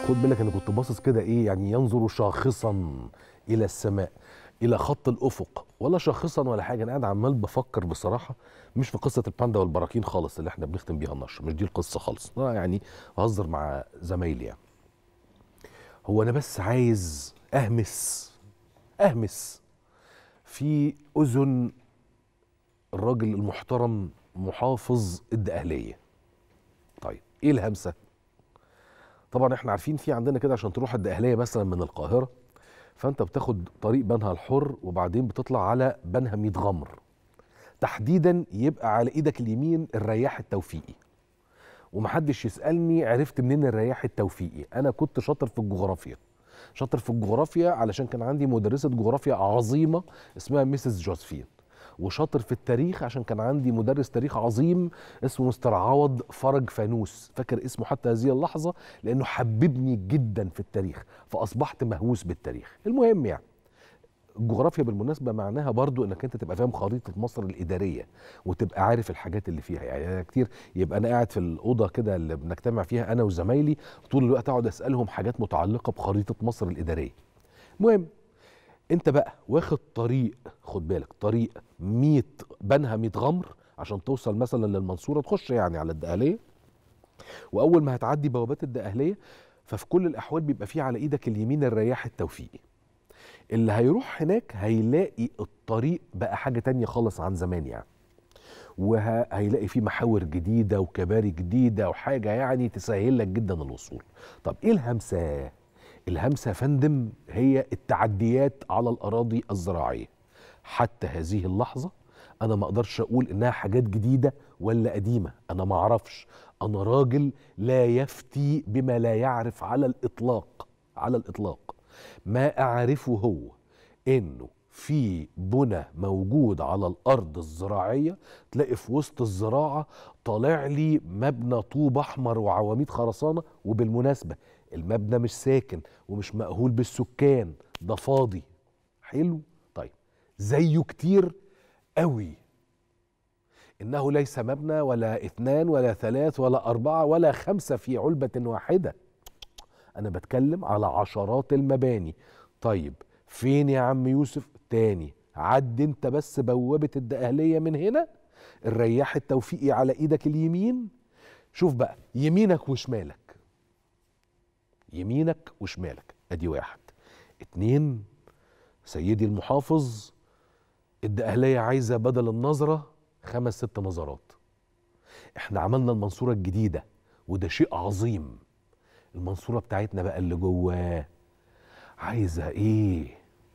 خد بالك انا كنت باصص كده ايه يعني ينظر شاخصا الى السماء الى خط الافق ولا شاخصا ولا حاجه انا قاعد عمال بفكر بصراحه مش في قصه الباندا والبراكين خالص اللي احنا بنختم بيها النشر مش دي القصه خالص انا يعني اهزر مع زمايلي يعني هو انا بس عايز اهمس اهمس في اذن الراجل المحترم محافظ الدقهليه طيب ايه الهمسه طبعا احنا عارفين في عندنا كده عشان تروح الدقهليه مثلا من القاهره فانت بتاخد طريق بنها الحر وبعدين بتطلع على بنها ميت غمر تحديدا يبقى على ايدك اليمين الرياح التوفيقي ومحدش يسالني عرفت منين الرياح التوفيقي انا كنت شاطر في الجغرافيا شاطر في الجغرافيا علشان كان عندي مدرسه جغرافيا عظيمه اسمها ميسيس جوزفين وشاطر في التاريخ عشان كان عندي مدرس تاريخ عظيم اسمه مستر عوض فرج فانوس فاكر اسمه حتى هذه اللحظه لانه حببني جدا في التاريخ فاصبحت مهووس بالتاريخ المهم يعني الجغرافيا بالمناسبة معناها برضو انك انت تبقى فاهم خريطة مصر الإدارية وتبقى عارف الحاجات اللي فيها يعني أنا كتير يبقى أنا قاعد في الأوضة كده اللي بنجتمع فيها أنا وزمايلي طول الوقت أقعد أسألهم حاجات متعلقة بخريطة مصر الإدارية المهم انت بقى واخد طريق خد بالك طريق 100 بنها 100 غمر عشان توصل مثلا للمنصوره تخش يعني على الدقهليه واول ما هتعدي بوابات الدقهليه ففي كل الاحوال بيبقى فيه على ايدك اليمين الرياح التوفيقي اللي هيروح هناك هيلاقي الطريق بقى حاجه تانية خالص عن زمان يعني وهيلاقي فيه محاور جديده وكباري جديده وحاجه يعني تسهل لك جدا الوصول طب ايه الهمسه الهمسه يا فندم هي التعديات على الاراضي الزراعيه حتى هذه اللحظه انا ما اقدرش اقول انها حاجات جديده ولا قديمه انا ما اعرفش انا راجل لا يفتي بما لا يعرف على الاطلاق على الاطلاق ما اعرفه هو انه في بنى موجود على الارض الزراعيه تلاقي في وسط الزراعه طالع لي مبنى طوب احمر وعواميد خرسانه وبالمناسبه المبنى مش ساكن ومش مأهول بالسكان ده فاضي حلو طيب زيه كتير قوي إنه ليس مبنى ولا اثنان ولا ثلاث ولا أربعة ولا خمسة في علبة واحدة أنا بتكلم على عشرات المباني طيب فين يا عم يوسف تاني عد انت بس بوابة الدقهلية من هنا الرياح التوفيقي على ايدك اليمين شوف بقى يمينك وشمالك يمينك وشمالك ادي واحد اتنين سيدي المحافظ الدقهلية عايزة بدل النظرة خمس ست نظرات احنا عملنا المنصورة الجديدة وده شيء عظيم المنصورة بتاعتنا بقى اللي جواه عايزة ايه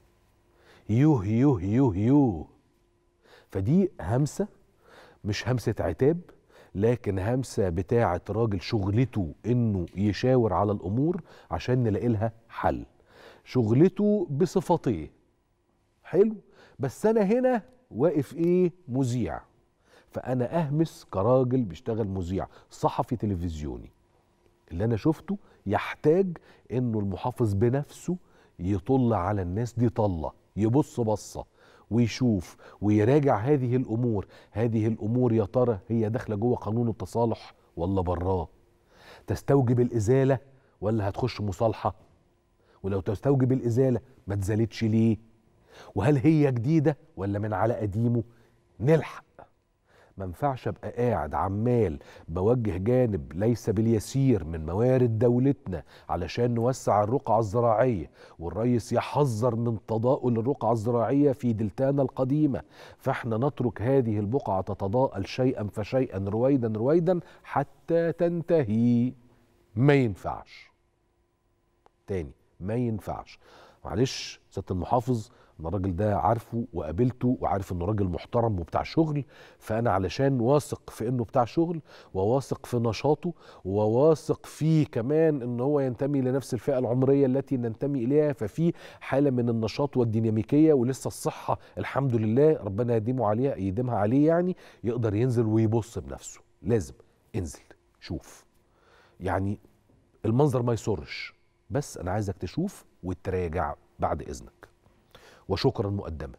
يوه يوه يوه يوه فدي همسة مش همسة عتاب لكن همسه بتاعه راجل شغلته انه يشاور على الامور عشان نلاقي لها حل شغلته بصفتيه حلو بس انا هنا واقف ايه مذيع فانا اهمس كراجل بيشتغل مذيع صحفي تلفزيوني اللي انا شفته يحتاج انه المحافظ بنفسه يطل على الناس دي طله يبص بصه ويشوف ويراجع هذه الامور هذه الامور يا ترى هي داخله جوه قانون التصالح ولا براه تستوجب الازاله ولا هتخش مصالحه ولو تستوجب الازاله ما اتزالتش ليه وهل هي جديده ولا من على قديمه نلحق ما ينفعش ابقى قاعد عمال بوجه جانب ليس باليسير من موارد دولتنا علشان نوسع الرقعة الزراعية والرئيس يحذر من تضاؤل الرقعة الزراعية في دلتانا القديمة فاحنا نترك هذه البقعة تتضاءل شيئا فشيئا رويدا رويدا حتى تنتهي ما ينفعش تاني ما ينفعش معلش سيادة المحافظ انا الراجل ده عارفه وقابلته وعارف انه راجل محترم وبتاع شغل فانا علشان واثق في انه بتاع شغل وواثق في نشاطه وواثق فيه كمان ان هو ينتمي لنفس الفئه العمريه التي ننتمي اليها ففي حاله من النشاط والديناميكيه ولسه الصحه الحمد لله ربنا يديمه عليها يديمها عليه يعني يقدر ينزل ويبص بنفسه لازم انزل شوف يعني المنظر ما يسرش بس انا عايزك تشوف وتراجع بعد اذنك وشكرا مقدما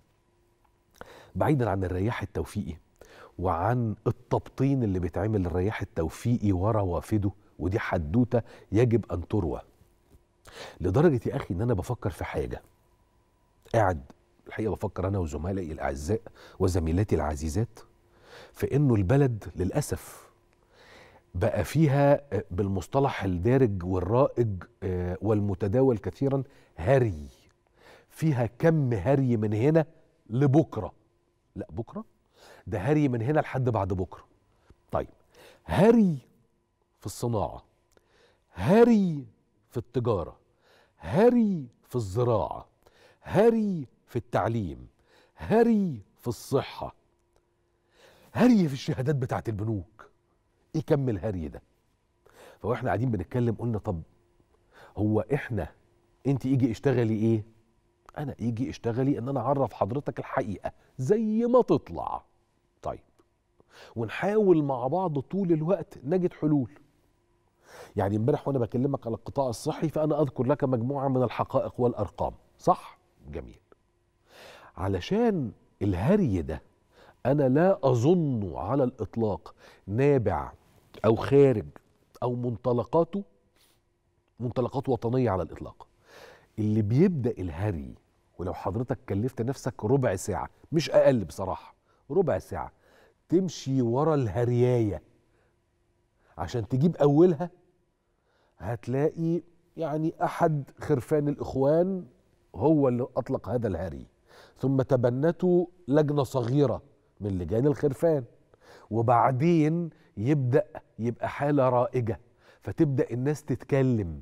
بعيدا عن الرياح التوفيقي وعن التبطين اللي بيتعمل الرياح التوفيقي ورا وافده ودي حدوته يجب ان تروى لدرجه يا اخي ان انا بفكر في حاجه قاعد الحقيقه بفكر انا وزملائي الاعزاء وزميلاتي العزيزات في انه البلد للاسف بقى فيها آه، بالمصطلح الدارج والرائج آه، والمتداول كثيرا هري فيها كم هري من هنا لبكره لا بكره ده هري من هنا لحد بعد بكره طيب هري في الصناعه هري في التجاره هري في الزراعه هري في التعليم هري في الصحه هري في الشهادات بتاعت البنوك ايه كم الهري ده فاحنا قاعدين بنتكلم قلنا طب هو احنا انت يجي اشتغلي ايه انا يجي اشتغلي ان انا اعرف حضرتك الحقيقه زي ما تطلع طيب ونحاول مع بعض طول الوقت نجد حلول يعني امبارح وانا بكلمك على القطاع الصحي فانا اذكر لك مجموعه من الحقائق والارقام صح جميل علشان الهري ده انا لا اظن على الاطلاق نابع او خارج او منطلقاته منطلقات وطنيه على الاطلاق اللي بيبدا الهري ولو حضرتك كلفت نفسك ربع ساعه مش اقل بصراحه ربع ساعه تمشي ورا الهريايه عشان تجيب اولها هتلاقي يعني احد خرفان الاخوان هو اللي اطلق هذا الهري ثم تبنته لجنه صغيره من لجان الخرفان وبعدين يبدا يبقى حاله رائجه فتبدا الناس تتكلم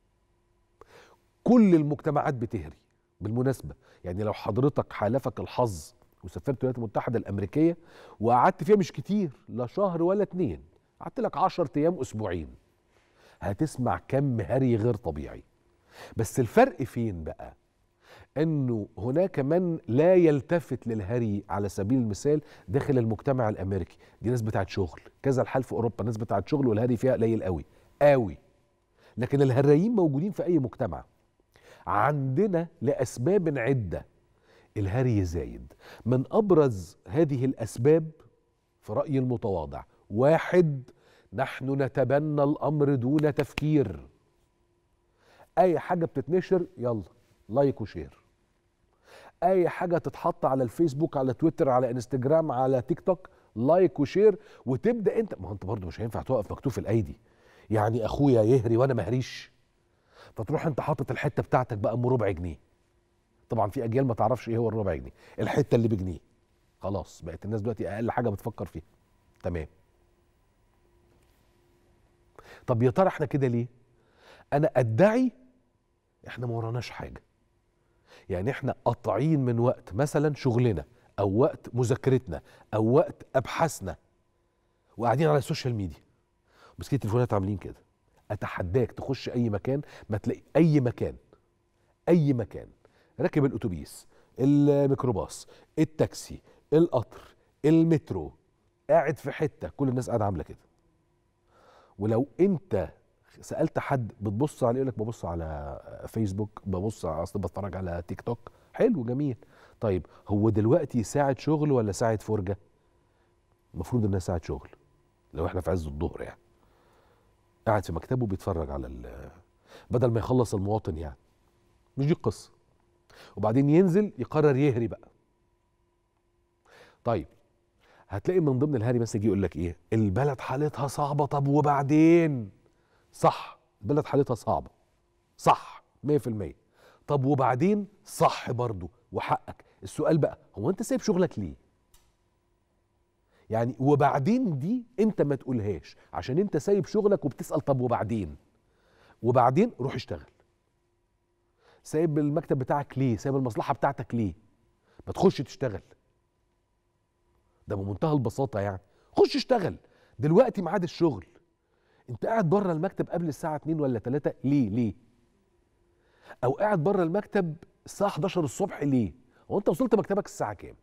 كل المجتمعات بتهري بالمناسبه يعني لو حضرتك حالفك الحظ وسافرت الولايات المتحده الامريكيه وقعدت فيها مش كتير لا شهر ولا اتنين قعدت لك 10 ايام اسبوعين هتسمع كم هري غير طبيعي بس الفرق فين بقى انه هناك من لا يلتفت للهري على سبيل المثال داخل المجتمع الامريكي دي ناس بتاعت شغل كذا الحال في اوروبا ناس بتاعت شغل والهري فيها قليل قوي قوي لكن الهرايين موجودين في اي مجتمع عندنا لاسباب عده الهري زايد من ابرز هذه الاسباب في رايي المتواضع واحد نحن نتبنى الامر دون تفكير اي حاجه بتتنشر يلا لايك وشير اي حاجه تتحط على الفيسبوك على تويتر على انستجرام على تيك توك لايك وشير وتبدا انت ما هو انت برضه مش هينفع تقف مكتوف الايدي يعني اخويا يهري وانا مهريش فتروح انت حاطط الحته بتاعتك بقى ام ربع جنيه طبعا في اجيال ما تعرفش ايه هو الربع جنيه الحته اللي بجنيه خلاص بقت الناس دلوقتي اقل حاجه بتفكر فيها تمام طب يا ترى احنا كده ليه انا ادعي احنا ما وراناش حاجه يعني احنا قاطعين من وقت مثلا شغلنا او وقت مذاكرتنا او وقت ابحاثنا وقاعدين على السوشيال ميديا بس كده التليفونات عاملين كده اتحداك تخش اي مكان ما تلاقي اي مكان اي مكان راكب الاتوبيس الميكروباص التاكسي القطر المترو قاعد في حته كل الناس قاعده عامله كده ولو انت سالت حد بتبص على يقول لك ببص على فيسبوك ببص اصل بتفرج على تيك توك حلو جميل طيب هو دلوقتي ساعه شغل ولا ساعه فرجه المفروض انها ساعه شغل لو احنا في عز الظهر يعني قاعد في مكتبه بيتفرج على ال- بدل ما يخلص المواطن يعني مش دي القصه وبعدين ينزل يقرر يهري بقى طيب هتلاقي من ضمن الهري بس يجي يقول لك ايه البلد حالتها صعبه طب وبعدين صح البلد حالتها صعبه صح 100% طب وبعدين صح برضو وحقك السؤال بقى هو انت سايب شغلك ليه يعني وبعدين دي انت ما تقولهاش عشان انت سايب شغلك وبتسال طب وبعدين وبعدين روح اشتغل سايب المكتب بتاعك ليه سايب المصلحه بتاعتك ليه ما تخش تشتغل ده بمنتهى البساطه يعني خش اشتغل دلوقتي ميعاد الشغل انت قاعد بره المكتب قبل الساعه 2 ولا 3 ليه ليه او قاعد بره المكتب الساعه 11 الصبح ليه هو انت وصلت مكتبك الساعه كام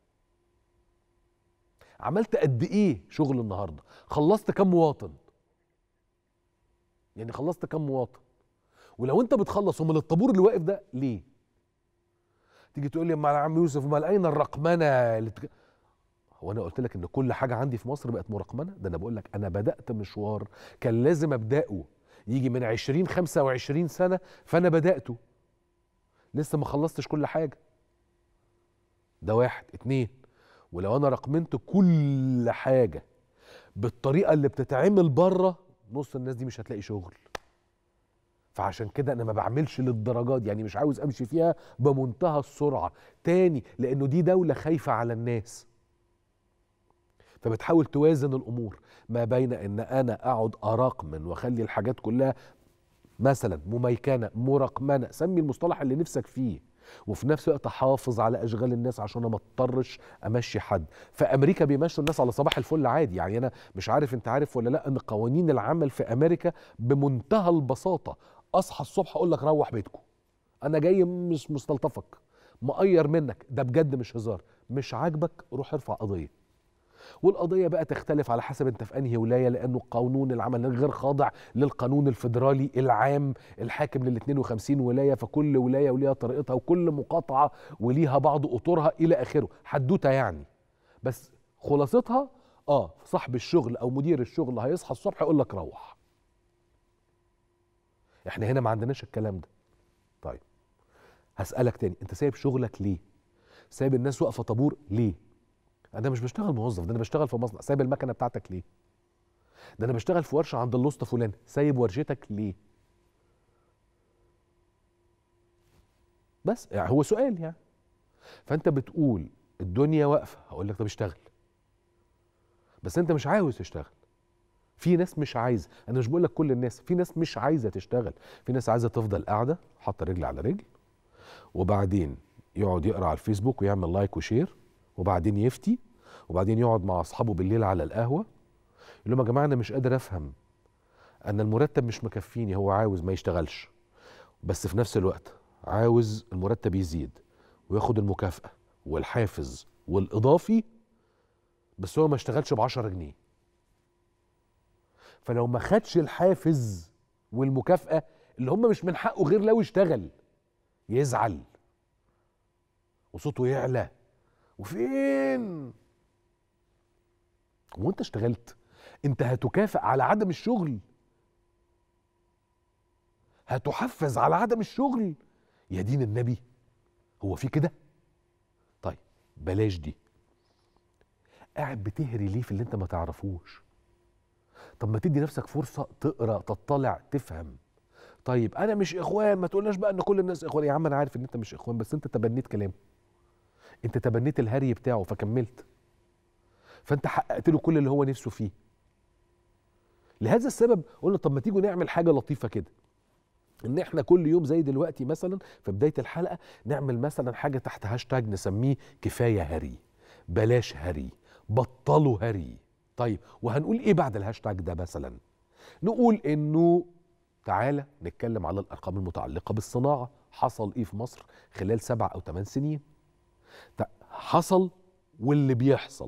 عملت قد ايه شغل النهارده خلصت كام مواطن يعني خلصت كام مواطن ولو انت بتخلص ومن الطابور اللي واقف ده ليه تيجي تقول لي ما يا عم يوسف امال اين الرقمنه اللي بتك... هو انا قلت لك ان كل حاجه عندي في مصر بقت مرقمنه ده انا بقول لك انا بدات مشوار كان لازم ابداه يجي من 20 25 سنه فانا بداته لسه ما خلصتش كل حاجه ده واحد اتنين ولو انا رقمنت كل حاجه بالطريقه اللي بتتعمل بره نص الناس دي مش هتلاقي شغل فعشان كده انا ما بعملش للدرجات دي يعني مش عاوز امشي فيها بمنتهى السرعه تاني لانه دي دوله خايفه على الناس فبتحاول توازن الامور ما بين ان انا اقعد اراقمن واخلي الحاجات كلها مثلا مميكنه مرقمنه سمي المصطلح اللي نفسك فيه وفي نفس الوقت احافظ على اشغال الناس عشان ما اضطرش امشي حد في امريكا بيمشوا الناس على صباح الفل عادي يعني انا مش عارف انت عارف ولا لا ان قوانين العمل في امريكا بمنتهى البساطه اصحى الصبح اقول لك روح بيتكم انا جاي مش مستلطفك مقير منك ده بجد مش هزار مش عاجبك روح ارفع قضيه والقضيه بقى تختلف على حسب انت في انهي ولايه لانه قانون العمل غير خاضع للقانون الفيدرالي العام الحاكم لل 52 ولايه فكل ولايه وليها طريقتها وكل مقاطعه وليها بعض اطورها الى اخره حدوته يعني بس خلاصتها اه صاحب الشغل او مدير الشغل هيصحى الصبح يقول لك روح احنا هنا ما عندناش الكلام ده طيب هسألك تاني انت سايب شغلك ليه سايب الناس واقفة طابور ليه انا مش بشتغل موظف ده انا بشتغل في مصنع سايب المكنة بتاعتك ليه ده انا بشتغل في ورشة عند الاسطى فلان سايب ورشتك ليه بس يعني هو سؤال يعني فانت بتقول الدنيا واقفة هقول لك طب اشتغل بس انت مش عاوز تشتغل في ناس مش عايزه انا مش بقول لك كل الناس في ناس مش عايزه تشتغل في ناس عايزه تفضل قاعده حاطه رجل على رجل وبعدين يقعد يقرا على الفيسبوك ويعمل لايك وشير وبعدين يفتي وبعدين يقعد مع اصحابه بالليل على القهوه يقول لهم يا جماعه انا مش قادر افهم ان المرتب مش مكفيني هو عاوز ما يشتغلش بس في نفس الوقت عاوز المرتب يزيد وياخد المكافاه والحافز والاضافي بس هو ما اشتغلش ب 10 جنيه فلو ما خدش الحافز والمكافأة اللي هم مش من حقه غير لو اشتغل يزعل وصوته يعلى وفين وانت اشتغلت انت هتكافئ على عدم الشغل هتحفز على عدم الشغل يا دين النبي هو في كده طيب بلاش دي قاعد بتهري ليه في اللي انت ما تعرفوش طب ما تدي نفسك فرصه تقرا تطلع تفهم طيب انا مش اخوان ما تقولناش بقى ان كل الناس اخوان يا عم انا عارف ان انت مش اخوان بس انت تبنيت كلامه انت تبنيت الهري بتاعه فكملت فانت حققت له كل اللي هو نفسه فيه لهذا السبب قلنا طب ما تيجوا نعمل حاجه لطيفه كده ان احنا كل يوم زي دلوقتي مثلا في بدايه الحلقه نعمل مثلا حاجه تحت هاشتاج نسميه كفايه هري بلاش هري بطلوا هري طيب وهنقول ايه بعد الهاشتاج ده مثلا نقول انه تعالى نتكلم على الارقام المتعلقه بالصناعه حصل ايه في مصر خلال سبع او ثمان سنين حصل واللي بيحصل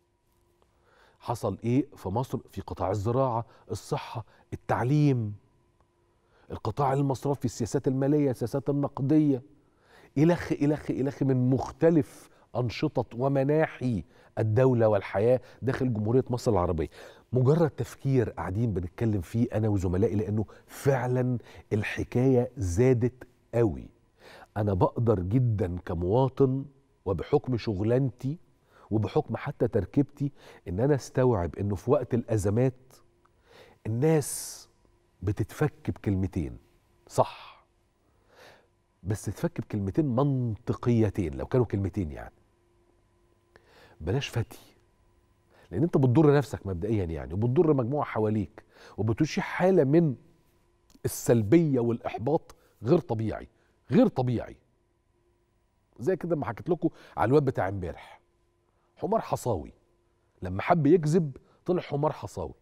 حصل ايه في مصر في قطاع الزراعه الصحه التعليم القطاع المصرفي السياسات الماليه السياسات النقديه الخ الخ الخ من مختلف انشطه ومناحي الدوله والحياه داخل جمهوريه مصر العربيه مجرد تفكير قاعدين بنتكلم فيه انا وزملائي لانه فعلا الحكايه زادت قوي انا بقدر جدا كمواطن وبحكم شغلانتي وبحكم حتى تركيبتي ان انا استوعب انه في وقت الازمات الناس بتتفك بكلمتين صح بس تتفك بكلمتين منطقيتين لو كانوا كلمتين يعني بلاش فتي لان انت بتضر نفسك مبدئيا يعني وبتضر مجموعه حواليك وبتشيح حاله من السلبيه والاحباط غير طبيعي غير طبيعي زي كده ما حكيت لكم على الواد بتاع امبارح حمار حصاوي لما حب يكذب طلع حمار حصاوي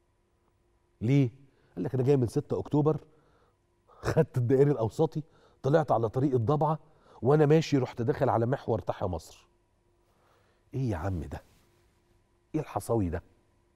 ليه قال لك انا جاي من 6 اكتوبر خدت الدائري الاوسطي طلعت على طريق الضبعه وانا ماشي رحت داخل على محور تحيا مصر ايه يا عم ده ايه الحصاوي ده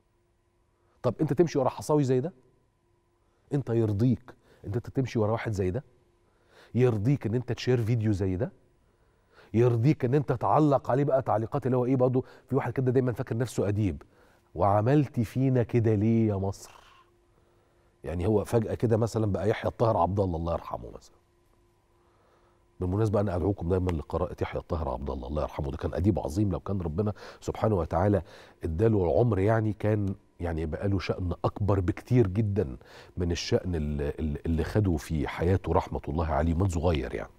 طب انت تمشي ورا حصاوي زي ده انت يرضيك ان انت تمشي ورا واحد زي ده يرضيك ان انت تشير فيديو زي ده يرضيك ان انت تعلق عليه بقى تعليقات اللي هو ايه برضه في واحد كده دايما فاكر نفسه اديب وعملت فينا كده ليه يا مصر يعني هو فجاه كده مثلا بقى يحيى الطاهر عبد الله الله يرحمه مثلا بالمناسبه انا ادعوكم دايما لقراءه يحيى الطاهر عبد الله الله يرحمه ده كان اديب عظيم لو كان ربنا سبحانه وتعالى اداله العمر يعني كان يعني يبقى له شأن أكبر بكتير جدا من الشأن اللي, اللي خده في حياته رحمة الله عليه من صغير يعني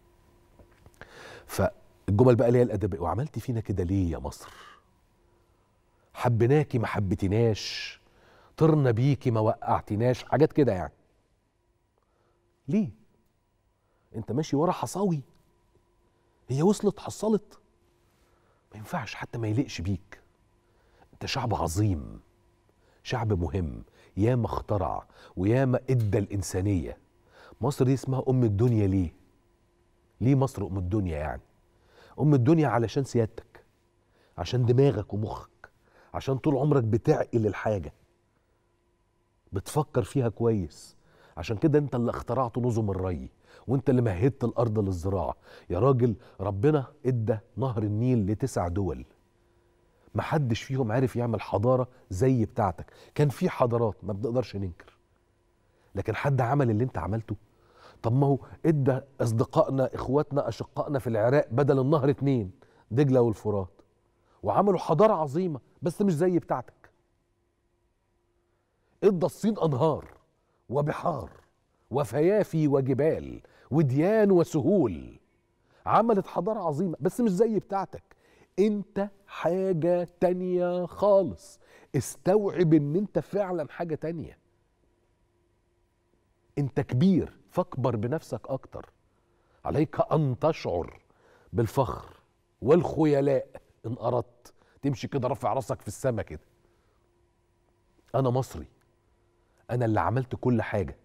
فالجمل بقى اللي هي الأدبية وعملتي فينا كده ليه يا مصر حبيناكي ما حبيتناش طرنا بيكي ما وقعتناش حاجات كده يعني ليه انت ماشي ورا حصاوي هي وصلت حصلت ما ينفعش حتى ما يليقش بيك انت شعب عظيم شعب مهم ياما اخترع وياما ادى الانسانيه مصر دي اسمها ام الدنيا ليه ليه مصر ام الدنيا يعني ام الدنيا علشان سيادتك عشان دماغك ومخك عشان طول عمرك بتعقل الحاجه بتفكر فيها كويس عشان كده انت اللي اخترعت نظم الري وانت اللي مهدت الارض للزراعه يا راجل ربنا ادى نهر النيل لتسع دول محدش فيهم عارف يعمل حضاره زي بتاعتك كان في حضارات ما بنقدرش ننكر لكن حد عمل اللي انت عملته طب ما هو ادى اصدقائنا اخواتنا اشقائنا في العراق بدل النهر اتنين دجله والفرات وعملوا حضاره عظيمه بس مش زي بتاعتك ادى الصين انهار وبحار وفيافي وجبال وديان وسهول عملت حضاره عظيمه بس مش زي بتاعتك انت حاجه تانية خالص استوعب ان انت فعلا حاجه تانية انت كبير فاكبر بنفسك اكتر عليك ان تشعر بالفخر والخيلاء ان اردت تمشي كده رافع راسك في السما كده انا مصري انا اللي عملت كل حاجه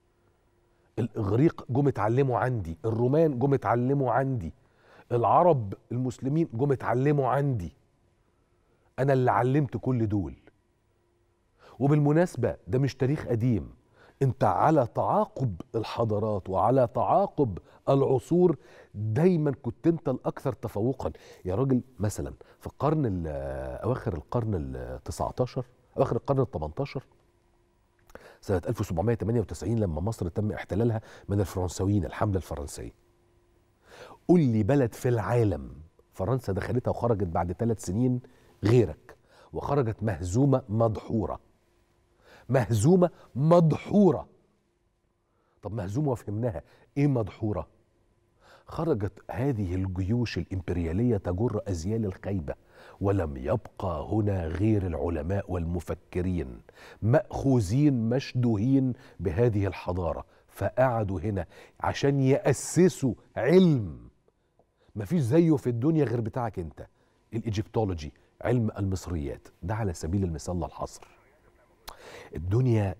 الاغريق جم اتعلموا عندي الرومان جم اتعلموا عندي العرب المسلمين جم اتعلموا عندي انا اللي علمت كل دول وبالمناسبه ده مش تاريخ قديم انت على تعاقب الحضارات وعلى تعاقب العصور دايما كنت انت الاكثر تفوقا يا راجل مثلا في القرن اواخر القرن ال 19 اواخر القرن ال 18 سنه 1798 لما مصر تم احتلالها من الفرنساويين الحمله الفرنسيه قول لي بلد في العالم فرنسا دخلتها وخرجت بعد ثلاث سنين غيرك وخرجت مهزومه مدحوره مهزومه مدحوره طب مهزومه وفهمناها ايه مدحوره خرجت هذه الجيوش الامبرياليه تجر ازيال الخيبه ولم يبقى هنا غير العلماء والمفكرين ماخوذين مشدوهين بهذه الحضاره فقعدوا هنا عشان ياسسوا علم مفيش زيه في الدنيا غير بتاعك انت الايجيبتولوجي علم المصريات ده على سبيل المثال للحصر الدنيا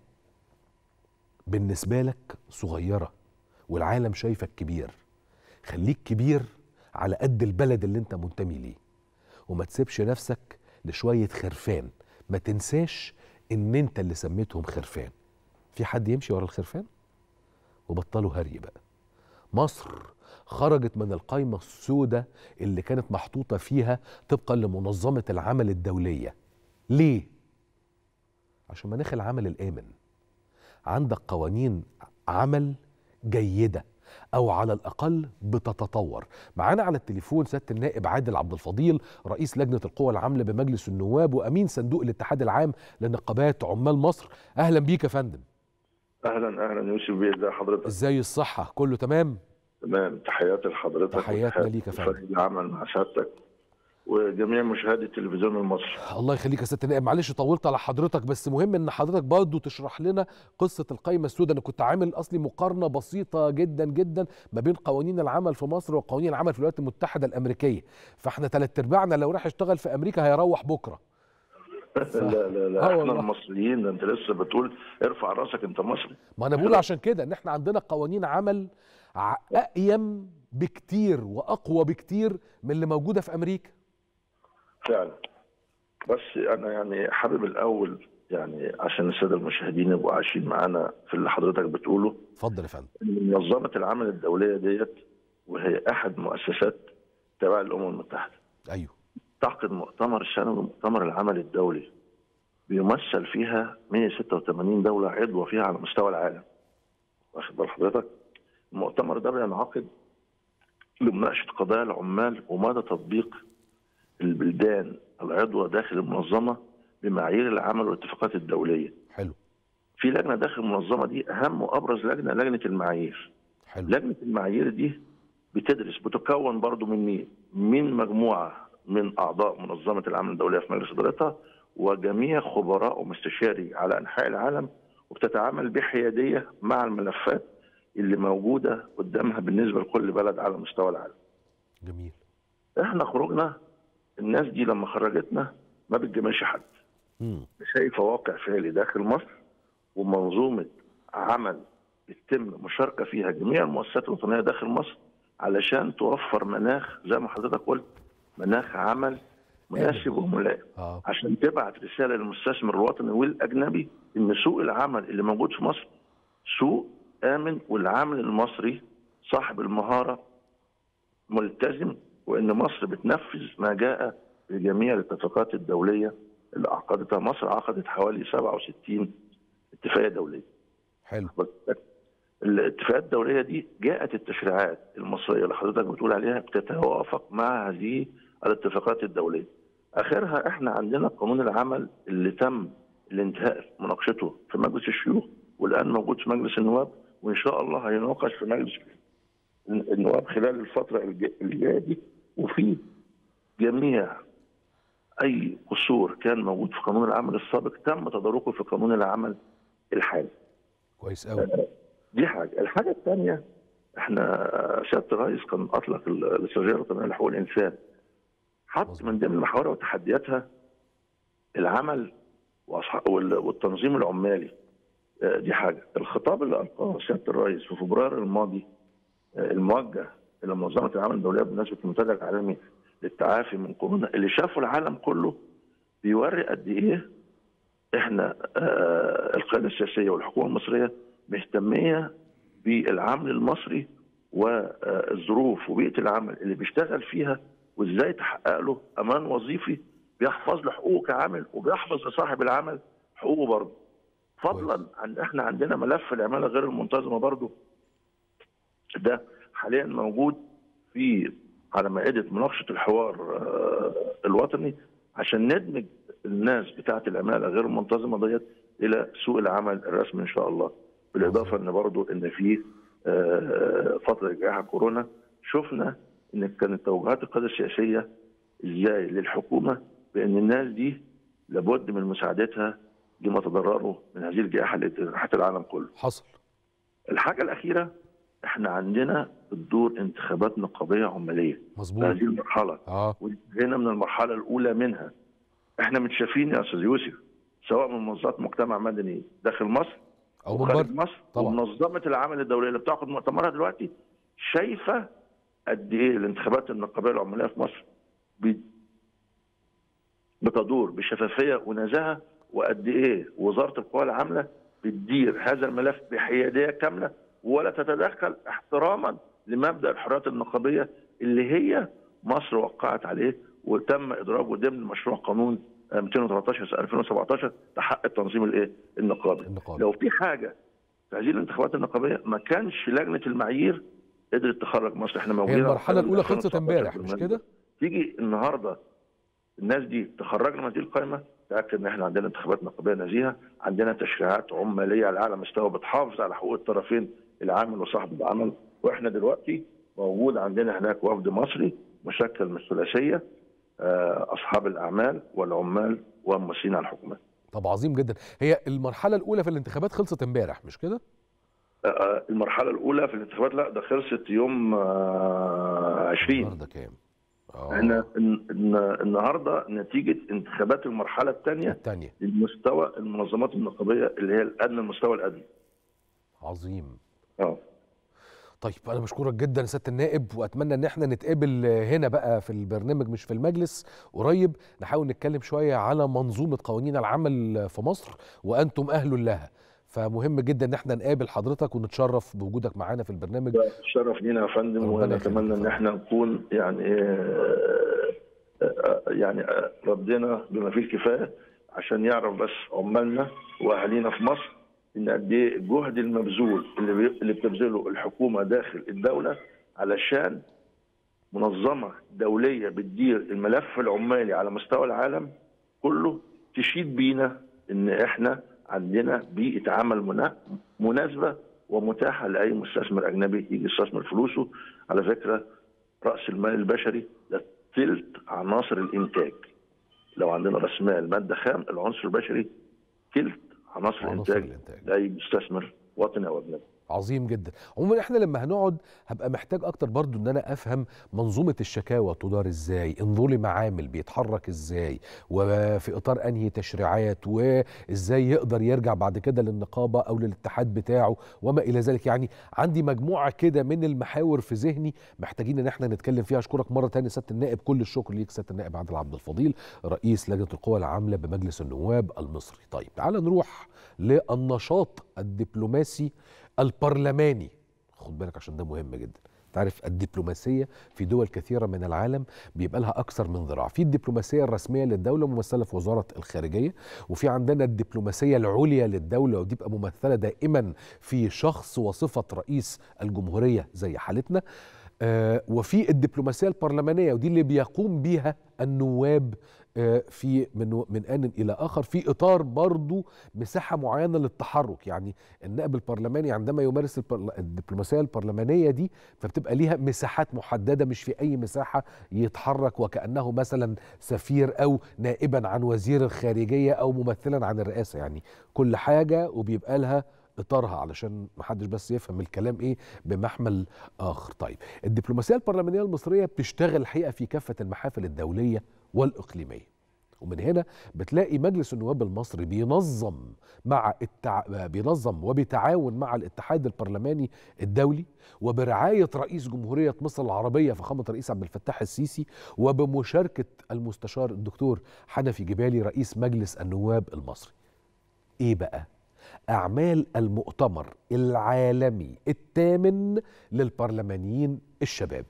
بالنسبة لك صغيرة والعالم شايفك كبير خليك كبير على قد البلد اللي انت منتمي ليه وما تسيبش نفسك لشوية خرفان ما تنساش ان انت اللي سميتهم خرفان في حد يمشي ورا الخرفان وبطلوا هري بقى مصر خرجت من القايمة السوداء اللي كانت محطوطة فيها طبقا لمنظمة العمل الدولية ليه؟ عشان مناخ العمل الآمن عندك قوانين عمل جيدة أو على الأقل بتتطور معانا على التليفون سيادة النائب عادل عبد الفضيل رئيس لجنة القوى العاملة بمجلس النواب وأمين صندوق الاتحاد العام لنقابات عمال مصر أهلا بيك يا فندم اهلا اهلا يوسف بيه ازي حضرتك ازاي الصحة كله تمام تمام تحياتي لحضرتك تحياتنا ليك يا فندم. فريق العمل مع سيادتك وجميع مشاهدي التلفزيون المصري الله يخليك يا سياده النائب معلش طولت على حضرتك بس مهم ان حضرتك برضه تشرح لنا قصه القايمه السوداء انا كنت عامل اصلي مقارنه بسيطه جدا جدا ما بين قوانين العمل في مصر وقوانين العمل في الولايات المتحده الامريكيه فاحنا ثلاث ارباعنا لو راح يشتغل في امريكا هيروح بكره لا لا آه لا احنا والله. المصريين ده انت لسه بتقول ارفع راسك انت مصري ما انا بقول عشان كده ان احنا عندنا قوانين عمل ع- اقيم بكتير واقوى بكتير من اللي موجوده في امريكا فعلا بس انا يعني حابب الاول يعني عشان الساده المشاهدين يبقوا عايشين معانا في اللي حضرتك بتقوله اتفضل يا فندم ان منظمه العمل الدوليه ديت وهي احد مؤسسات تبع الامم المتحده ايوه تعقد مؤتمر سنوي مؤتمر العمل الدولي بيمثل فيها 186 دوله عضوه فيها على مستوى العالم واخد بال حضرتك المؤتمر ده بينعقد لمناقشه قضايا العمال ومدى تطبيق البلدان العضوه داخل المنظمه بمعايير العمل والاتفاقات الدوليه حلو في لجنه داخل المنظمه دي اهم وابرز لجنه لجنه المعايير حلو لجنه المعايير دي بتدرس بتكون برضو من مين؟ من مجموعه من اعضاء منظمه العمل الدوليه في مجلس ادارتها وجميع خبراء ومستشاري على انحاء العالم وبتتعامل بحياديه مع الملفات اللي موجوده قدامها بالنسبه لكل بلد على مستوى العالم. جميل احنا خروجنا الناس دي لما خرجتنا ما بتجاملش حد. مم. شايفه واقع فعلي داخل مصر ومنظومه عمل يتم مشاركه فيها جميع المؤسسات الوطنيه داخل مصر علشان توفر مناخ زي ما حضرتك قلت مناخ عمل مناسب وملائم اه عشان تبعت رساله للمستثمر الوطني والاجنبي ان سوق العمل اللي موجود في مصر سوق امن والعامل المصري صاحب المهاره ملتزم وان مصر بتنفذ ما جاء بجميع الاتفاقات الدوليه اللي عقدتها مصر عقدت حوالي 67 اتفاقيه دوليه. حلو الاتفاقات الدوليه دي جاءت التشريعات المصريه اللي حضرتك بتقول عليها بتتوافق مع هذه الاتفاقات الدوليه. اخرها احنا عندنا قانون العمل اللي تم الانتهاء مناقشته في مجلس الشيوخ والان موجود في مجلس النواب وان شاء الله هيناقش في مجلس النواب خلال الفتره الج- اللي جايه دي وفي جميع اي قصور كان موجود في قانون العمل السابق تم تداركه في قانون العمل الحالي. كويس قوي دي حاجه، الحاجه الثانيه احنا سياده الرئيس كان اطلق ال- الاستراتيجيه الوطنيه لحقوق الانسان. حط مظبوط. من ضمن محاورها وتحدياتها العمل وأصح- وال- والتنظيم العمالي. آه، دي حاجه، الخطاب اللي القاه سياده الرئيس في فبراير الماضي آه، الموجه الى منظمه العمل الدوليه بمناسبه المنتدى العالمي للتعافي من كورونا اللي شافه العالم كله بيوري قد ايه احنا آه، القياده السياسيه والحكومه المصريه مهتميه بالعمل المصري والظروف وبيئه العمل اللي بيشتغل فيها وازاي تحقق له امان وظيفي بيحفظ له حقوقه كعامل وبيحفظ لصاحب العمل حقوقه برضه. فضلا عن احنا عندنا ملف العماله غير المنتظمه برضه ده حاليا موجود في على مائده مناقشه الحوار آه، الوطني عشان ندمج الناس بتاعه العماله غير المنتظمه ديت الى سوق العمل الرسمي ان شاء الله بالاضافه ان برضه ان في آه، فتره جائحه كورونا شفنا ان كانت توجهات القياده السياسيه ازاي للحكومه بان الناس دي لابد من مساعدتها لما تضرروا من هذه الجائحه اللي جرحت العالم كله. حصل الحاجه الاخيره احنا عندنا بتدور انتخابات نقابيه عماليه في مظبوط هذه المرحله اه وانتهينا من المرحله الاولى منها احنا متشافين يا استاذ يوسف سواء من منظمات مجتمع مدني داخل مصر او من وخارج بره مصر طبعا. ومنظمه العمل الدوليه اللي بتعقد مؤتمرها دلوقتي شايفه قد ايه الانتخابات النقابيه العماليه في مصر بي- بتدور بشفافيه ونزاهه وقد ايه وزاره القوى العامله بتدير هذا الملف بحياديه كامله ولا تتدخل احتراما لمبدا الحريات النقابيه اللي هي مصر وقعت عليه وتم ادراجه ضمن مشروع قانون آه، 213 2017 لحق التنظيم الايه؟ النقابي. النقابي. لو في حاجه في هذه الانتخابات النقابيه ما كانش لجنه المعايير قدرت تخرج مصر احنا هي موجودين المرحله الاولى خلصت 2019 امبارح مش بالمناسبة. كده تيجي النهارده الناس دي تخرجنا من هذه القائمه تاكد ان احنا عندنا انتخابات نقابيه نزيهه عندنا تشريعات عماليه على اعلى مستوى بتحافظ على حقوق الطرفين العامل وصاحب العمل واحنا دلوقتي موجود عندنا هناك وفد مصري مشكل من الثلاثيه آه، اصحاب الاعمال والعمال والممثلين على الحكومات طب عظيم جدا هي المرحله الاولى في الانتخابات خلصت امبارح مش كده آه، آه، المرحله الاولى في الانتخابات لا ده خلصت يوم آه، 20 النهارده كام اه احنا الن- الن- النهارده نتيجه انتخابات المرحله الثانيه الثانيه المستوى المنظمات النقابيه اللي هي الادنى المستوى الادنى عظيم اه طيب انا بشكرك جدا يا سياده النائب واتمنى ان احنا نتقابل هنا بقى في البرنامج مش في المجلس قريب نحاول نتكلم شويه على منظومه قوانين العمل في مصر وانتم اهل لها فمهم جدا ان احنا نقابل حضرتك ونتشرف بوجودك معانا في البرنامج ده شرف لينا يا فندم ربنا ونتمنى يخليك ان يا احنا نكون يعني آه، آه، يعني آه، ردينا بما فيه الكفايه عشان يعرف بس عمالنا واهالينا في مصر ان قد ايه الجهد المبذول اللي بي... اللي بتبذله الحكومه داخل الدوله علشان منظمه دوليه بتدير الملف العمالي على مستوى العالم كله تشيد بينا ان احنا عندنا بيئه عمل منا... مناسبه ومتاحه لاي مستثمر اجنبي يجي يستثمر فلوسه على فكره راس المال البشري ده ثلث عناصر الانتاج لو عندنا راس مال ماده خام العنصر البشري ثلث عناصر عناصر الانتاج الإنتاج. لاي مستثمر وطني او اجنبي عظيم جدا عموما احنا لما هنقعد هبقى محتاج اكتر برضو ان انا افهم منظومه الشكاوى تدار ازاي انظلم عامل بيتحرك ازاي وفي اطار انهي تشريعات وازاي يقدر يرجع بعد كده للنقابه او للاتحاد بتاعه وما الى ذلك يعني عندي مجموعه كده من المحاور في ذهني محتاجين ان احنا نتكلم فيها اشكرك مره تانية سياده النائب كل الشكر ليك سياده النائب عادل عبد الفضيل رئيس لجنه القوى العامله بمجلس النواب المصري طيب تعال نروح للنشاط الدبلوماسي البرلماني خد بالك عشان ده مهم جدا تعرف الدبلوماسيه في دول كثيره من العالم بيبقى لها اكثر من ذراع في الدبلوماسيه الرسميه للدوله ممثله في وزاره الخارجيه وفي عندنا الدبلوماسيه العليا للدوله ودي بقى ممثله دائما في شخص وصفه رئيس الجمهوريه زي حالتنا آه وفي الدبلوماسيه البرلمانيه ودي اللي بيقوم بيها النواب آه، في من من ان الى اخر في اطار برضو مساحه معينه للتحرك يعني النائب البرلماني عندما يمارس البرل- الدبلوماسيه البرلمانيه دي فبتبقى ليها مساحات محدده مش في اي مساحه يتحرك وكانه مثلا سفير او نائبا عن وزير الخارجيه او ممثلا عن الرئاسه يعني كل حاجه وبيبقى لها اطارها علشان محدش بس يفهم الكلام ايه بمحمل اخر طيب الدبلوماسيه البرلمانيه المصريه بتشتغل الحقيقه في كافه المحافل الدوليه والاقليميه ومن هنا بتلاقي مجلس النواب المصري بينظم مع التع... بينظم وبيتعاون مع الاتحاد البرلماني الدولي وبرعايه رئيس جمهوريه مصر العربيه فخامه الرئيس عبد الفتاح السيسي وبمشاركه المستشار الدكتور حنفي جبالي رئيس مجلس النواب المصري. ايه بقى؟ اعمال المؤتمر العالمي الثامن للبرلمانيين الشباب.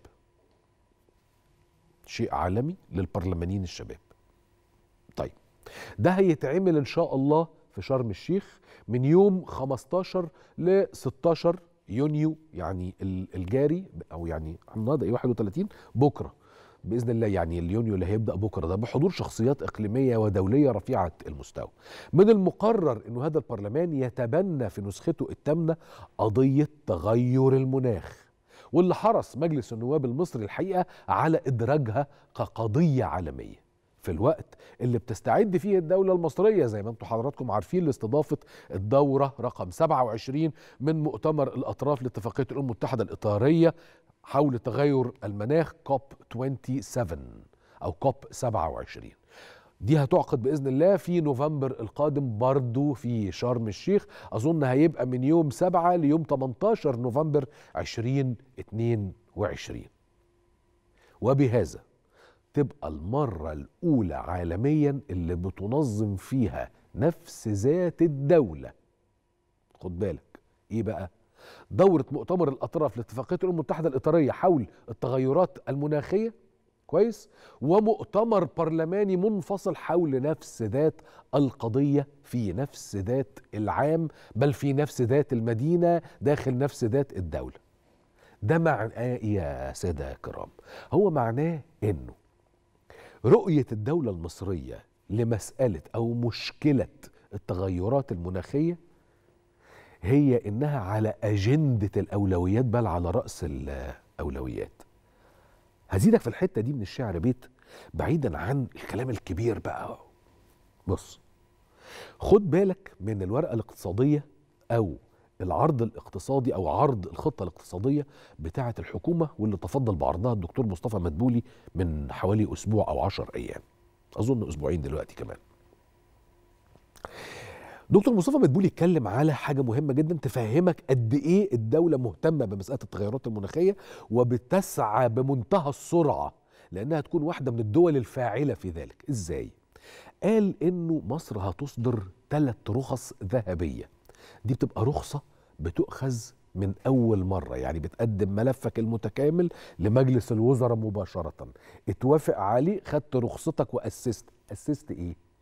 شيء عالمي للبرلمانيين الشباب. طيب ده هيتعمل ان شاء الله في شرم الشيخ من يوم 15 ل 16 يونيو يعني ال- الجاري او يعني النهارده ايه 31 بكره باذن الله يعني اليونيو اللي هيبدا بكره ده بحضور شخصيات اقليميه ودوليه رفيعه المستوى. من المقرر انه هذا البرلمان يتبنى في نسخته الثامنه قضيه تغير المناخ. واللي حرص مجلس النواب المصري الحقيقه على ادراجها كقضيه عالميه. في الوقت اللي بتستعد فيه الدولة المصرية زي ما انتم حضراتكم عارفين لاستضافة الدورة رقم 27 من مؤتمر الأطراف لاتفاقية الأمم المتحدة الإطارية حول تغير المناخ كوب 27 أو كوب 27 دي هتعقد بإذن الله في نوفمبر القادم برضو في شرم الشيخ أظن هيبقى من يوم 7 ليوم 18 نوفمبر 2022 وبهذا تبقى المرة الأولى عالميا اللي بتنظم فيها نفس ذات الدولة خد بالك إيه بقى؟ دورة مؤتمر الأطراف لاتفاقية الأمم المتحدة الإطارية حول التغيرات المناخية كويس ومؤتمر برلماني منفصل حول نفس ذات القضية في نفس ذات العام بل في نفس ذات المدينة داخل نفس ذات الدولة ده معناه إيه يا سادة كرام هو معناه انه رؤية الدولة المصرية لمسألة أو مشكلة التغيرات المناخية هي إنها على أجندة الأولويات بل على رأس الأولويات هزيدك في الحتة دي من الشعر بيت بعيدا عن الكلام الكبير بقى بص خد بالك من الورقة الاقتصادية أو العرض الاقتصادي او عرض الخطه الاقتصاديه بتاعه الحكومه واللي تفضل بعرضها الدكتور مصطفى مدبولي من حوالي اسبوع او عشر ايام اظن اسبوعين دلوقتي كمان دكتور مصطفى مدبولي اتكلم على حاجه مهمه جدا تفهمك قد ايه الدوله مهتمه بمساله التغيرات المناخيه وبتسعى بمنتهى السرعه لانها تكون واحده من الدول الفاعله في ذلك ازاي قال انه مصر هتصدر ثلاث رخص ذهبيه دي بتبقى رخصة بتؤخذ من أول مرة يعني بتقدم ملفك المتكامل لمجلس الوزراء مباشرة اتوافق عليه خدت رخصتك وأسست أسست إيه؟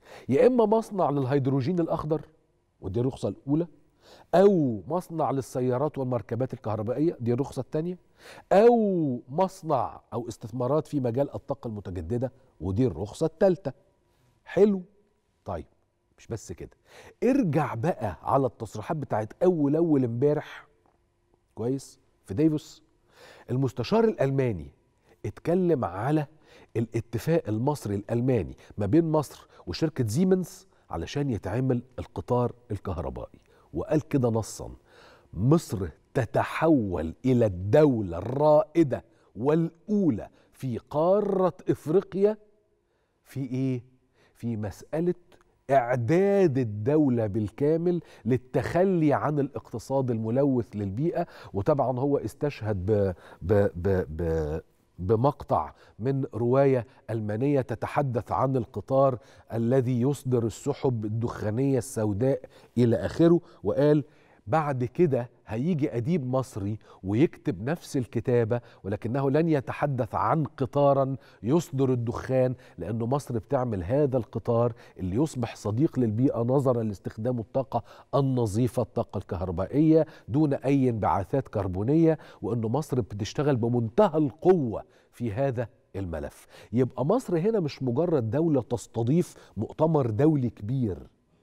يا اما مصنع للهيدروجين الاخضر ودي الرخصه الاولى او مصنع للسيارات والمركبات الكهربائيه دي الرخصه الثانيه او مصنع او استثمارات في مجال الطاقه المتجدده ودي الرخصه الثالثه حلو طيب مش بس كده ارجع بقى على التصريحات بتاعت اول اول امبارح كويس في ديفوس المستشار الالماني اتكلم على الاتفاق المصري الالماني ما بين مصر وشركه زيمنز علشان يتعمل القطار الكهربائي وقال كده نصا مصر تتحول الى الدوله الرائده والاولى في قاره افريقيا في ايه في مساله اعداد الدوله بالكامل للتخلي عن الاقتصاد الملوث للبيئه وطبعا هو استشهد ب ب ب ب بمقطع من روايه المانيه تتحدث عن القطار الذي يصدر السحب الدخانيه السوداء الى اخره وقال بعد كده هيجي اديب مصري ويكتب نفس الكتابه ولكنه لن يتحدث عن قطارا يصدر الدخان لأن مصر بتعمل هذا القطار اللي يصبح صديق للبيئه نظرا لاستخدام الطاقه النظيفه الطاقه الكهربائيه دون اي انبعاثات كربونيه وان مصر بتشتغل بمنتهى القوه في هذا الملف يبقى مصر هنا مش مجرد دوله تستضيف مؤتمر دولي كبير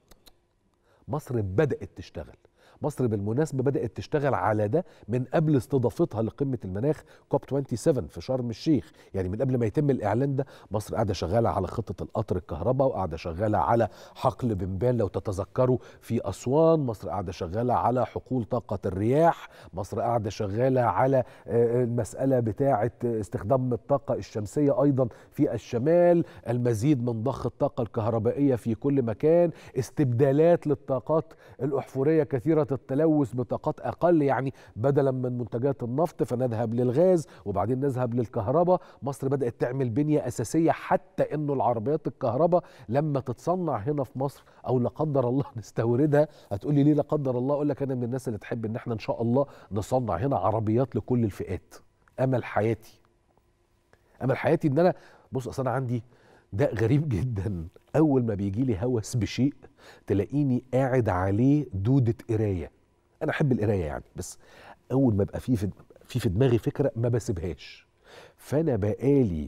مصر بدات تشتغل مصر بالمناسبة بدأت تشتغل على ده من قبل استضافتها لقمة المناخ كوب 27 في شرم الشيخ يعني من قبل ما يتم الإعلان ده مصر قاعدة شغالة على خطة القطر الكهرباء وقاعدة شغالة على حقل بنبان لو تتذكروا في أسوان مصر قاعدة شغالة على حقول طاقة الرياح مصر قاعدة شغالة على المسألة بتاعة استخدام الطاقة الشمسية أيضا في الشمال المزيد من ضخ الطاقة الكهربائية في كل مكان استبدالات للطاقات الأحفورية كثيرة التلوث بطاقات اقل يعني بدلا من منتجات النفط فنذهب للغاز وبعدين نذهب للكهرباء مصر بدات تعمل بنيه اساسيه حتى انه العربيات الكهرباء لما تتصنع هنا في مصر او لا قدر الله نستوردها هتقولي ليه لا قدر الله اقول لك انا من الناس اللي تحب ان احنا ان شاء الله نصنع هنا عربيات لكل الفئات امل حياتي امل حياتي ان انا بص اصل انا عندي ده غريب جدا اول ما بيجي لي هوس بشيء تلاقيني قاعد عليه دوده قرايه انا احب القرايه يعني بس اول ما ابقى في في في, في دماغي فكره ما بسيبهاش فانا بقالي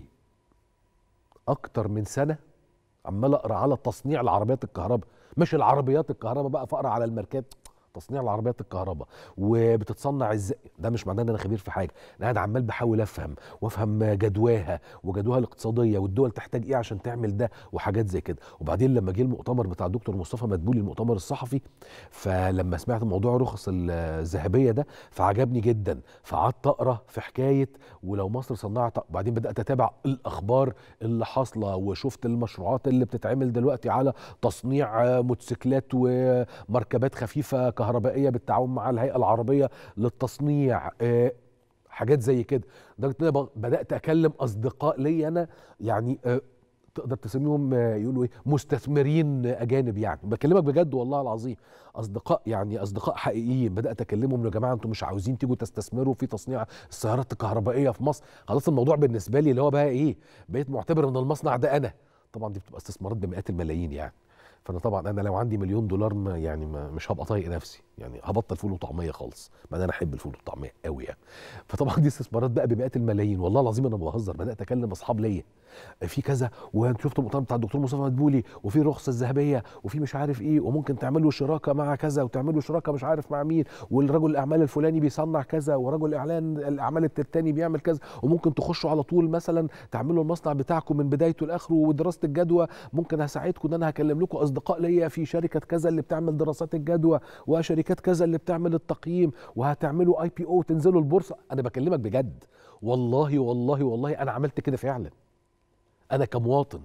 اكتر من سنه عمال اقرا على تصنيع العربيات الكهرباء مش العربيات الكهرباء بقى فاقرا على الماركات تصنيع العربيات الكهرباء وبتتصنع ازاي ده مش معناه ان انا خبير في حاجه انا قاعد عمال بحاول افهم وافهم جدواها وجدواها الاقتصاديه والدول تحتاج ايه عشان تعمل ده وحاجات زي كده وبعدين لما جه المؤتمر بتاع الدكتور مصطفى مدبولي المؤتمر الصحفي فلما سمعت موضوع رخص الذهبيه ده فعجبني جدا فقعدت اقرا في حكايه ولو مصر صنعت وبعدين بدات اتابع الاخبار اللي حاصله وشفت المشروعات اللي بتتعمل دلوقتي على تصنيع موتوسيكلات ومركبات خفيفه كهربائيه بالتعاون مع الهيئه العربيه للتصنيع أه حاجات زي كده لدرجه ان انا بدات اكلم اصدقاء لي انا يعني أه تقدر تسميهم يقولوا ايه مستثمرين اجانب يعني بكلمك بجد والله العظيم اصدقاء يعني اصدقاء حقيقيين بدات اكلمهم يا جماعه انتم مش عاوزين تيجوا تستثمروا في تصنيع السيارات الكهربائيه في مصر خلاص الموضوع بالنسبه لي اللي هو بقى ايه بقيت معتبر ان المصنع ده انا طبعا دي بتبقى استثمارات بمئات الملايين يعني فانا طبعا انا لو عندي مليون دولار ما يعني ما مش هبقى طايق نفسي يعني هبطل فول وطعميه خالص ما انا احب الفول والطعميه قوي يعني فطبعا دي استثمارات بقى بمئات الملايين والله العظيم انا بهزر بدات اكلم اصحاب ليا في كذا وشفت المؤتمر بتاع الدكتور مصطفى مدبولي وفي رخصه الذهبيه وفي مش عارف ايه وممكن تعملوا شراكه مع كذا وتعملوا شراكه مش عارف مع مين والرجل الاعمال الفلاني بيصنع كذا ورجل الاعلان الاعمال التاني بيعمل كذا وممكن تخشوا على طول مثلا تعملوا المصنع بتاعكم من بدايته لاخره ودراسه الجدوى ممكن هساعدكم ان انا هكلم لكم اصدقاء ليا في شركه كذا اللي بتعمل دراسات الجدوى وشركات كذا اللي بتعمل التقييم وهتعملوا اي بي او تنزلوا البورصه انا بكلمك بجد والله والله والله انا عملت كده فعلا انا كمواطن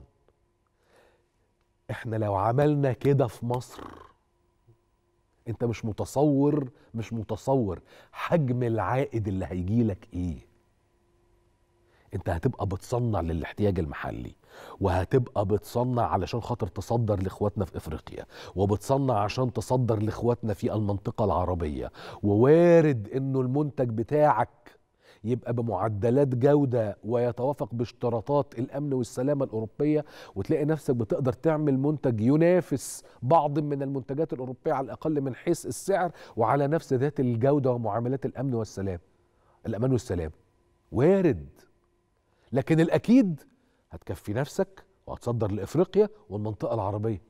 احنا لو عملنا كده في مصر انت مش متصور مش متصور حجم العائد اللي هيجي لك ايه انت هتبقى بتصنع للاحتياج المحلي وهتبقى بتصنع علشان خاطر تصدر لاخواتنا في افريقيا وبتصنع عشان تصدر لاخواتنا في المنطقه العربيه ووارد انه المنتج بتاعك يبقى بمعدلات جوده ويتوافق باشتراطات الامن والسلامه الاوروبيه وتلاقي نفسك بتقدر تعمل منتج ينافس بعض من المنتجات الاوروبيه على الاقل من حيث السعر وعلى نفس ذات الجوده ومعاملات الامن والسلام الامان والسلام وارد لكن الاكيد هتكفي نفسك وهتصدر لافريقيا والمنطقه العربيه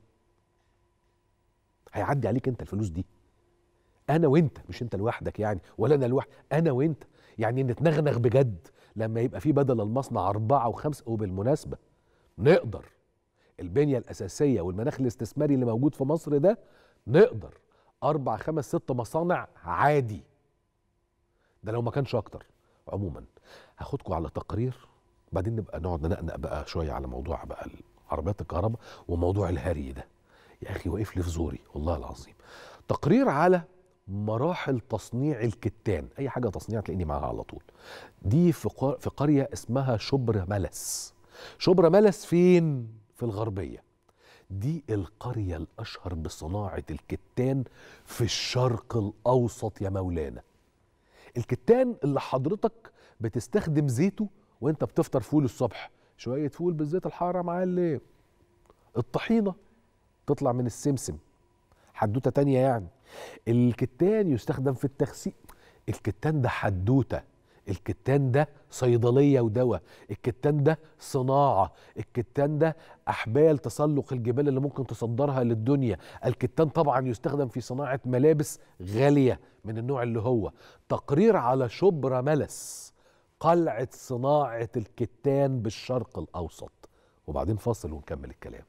هيعدي عليك انت الفلوس دي انا وانت مش انت لوحدك يعني ولا انا لوحدي انا وانت يعني نتنغنغ بجد لما يبقى في بدل المصنع أربعة وخمسة وبالمناسبة نقدر البنية الأساسية والمناخ الاستثماري اللي موجود في مصر ده نقدر أربع خمس ست مصانع عادي ده لو ما كانش أكتر عموما هاخدكم على تقرير بعدين نبقى نقعد ننقنق بقى شوية على موضوع بقى عربيات الكهرباء وموضوع الهري ده يا أخي واقف لي في زوري والله العظيم تقرير على مراحل تصنيع الكتان اي حاجه تصنيع تلاقيني معاها على طول دي في قر- في قريه اسمها شبر ملس شبر ملس فين في الغربيه دي القريه الاشهر بصناعه الكتان في الشرق الاوسط يا مولانا الكتان اللي حضرتك بتستخدم زيته وانت بتفطر فول الصبح شويه فول بالزيت الحار يا معلم الطحينه تطلع من السمسم حدوته تانية يعني الكتان يستخدم في التغسيل الكتان ده حدوته الكتان ده صيدليه ودواء الكتان ده صناعه الكتان ده احبال تسلق الجبال اللي ممكن تصدرها للدنيا الكتان طبعا يستخدم في صناعه ملابس غاليه من النوع اللي هو تقرير على شبرا ملس قلعه صناعه الكتان بالشرق الاوسط وبعدين فاصل ونكمل الكلام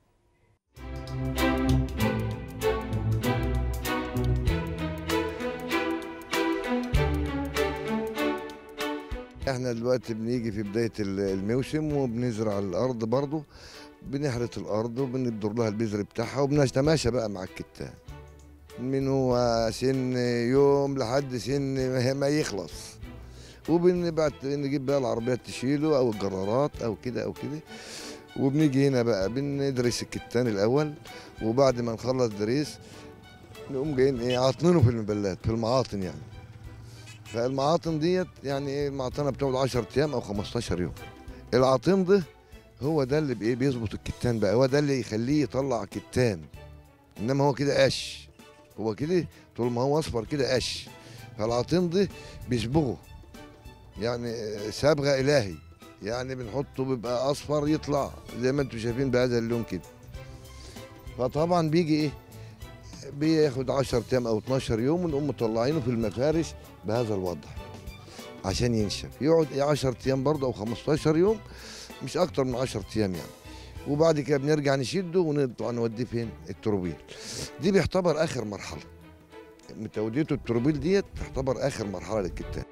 احنا دلوقتي بنيجي في بداية ال- الموسم وبنزرع الأرض برضه بنحرث الأرض وبندور لها البذر بتاعها وبنتماشى بقى مع الكتان من هو سن يوم لحد سن ما- ما يخلص وبنبعت نجيب بقى العربيات تشيله أو الجرارات أو كده أو كده وبنيجي هنا بقى بندرس الكتان الأول وبعد ما نخلص دريس نقوم جايين ايه عاطنينه في المبلات في المعاطن يعني فالمعاطن ديت يعني ايه المعطنه بتقعد 10 ايام او 15 يوم العاطن ده هو ده اللي بايه بيظبط الكتان بقى هو ده اللي يخليه يطلع كتان انما هو كده قش هو كده طول ما هو اصفر كده قش فالعاطن ده بيصبغه يعني صبغه الهي يعني بنحطه بيبقى اصفر يطلع زي ما انتم شايفين بهذا اللون كده فطبعا بيجي ايه بياخد 10 ايام او 12 يوم ونقوم مطلعينه في المفارش بهذا الوضع عشان ينشف يقعد إيه 10 ايام برضه او 15 يوم مش اكتر من 10 ايام يعني وبعد كده بنرجع نشده ونطلع نوديه فين التروبيل دي بيعتبر اخر مرحله متوديته التروبيل ديت تعتبر اخر مرحله للكتان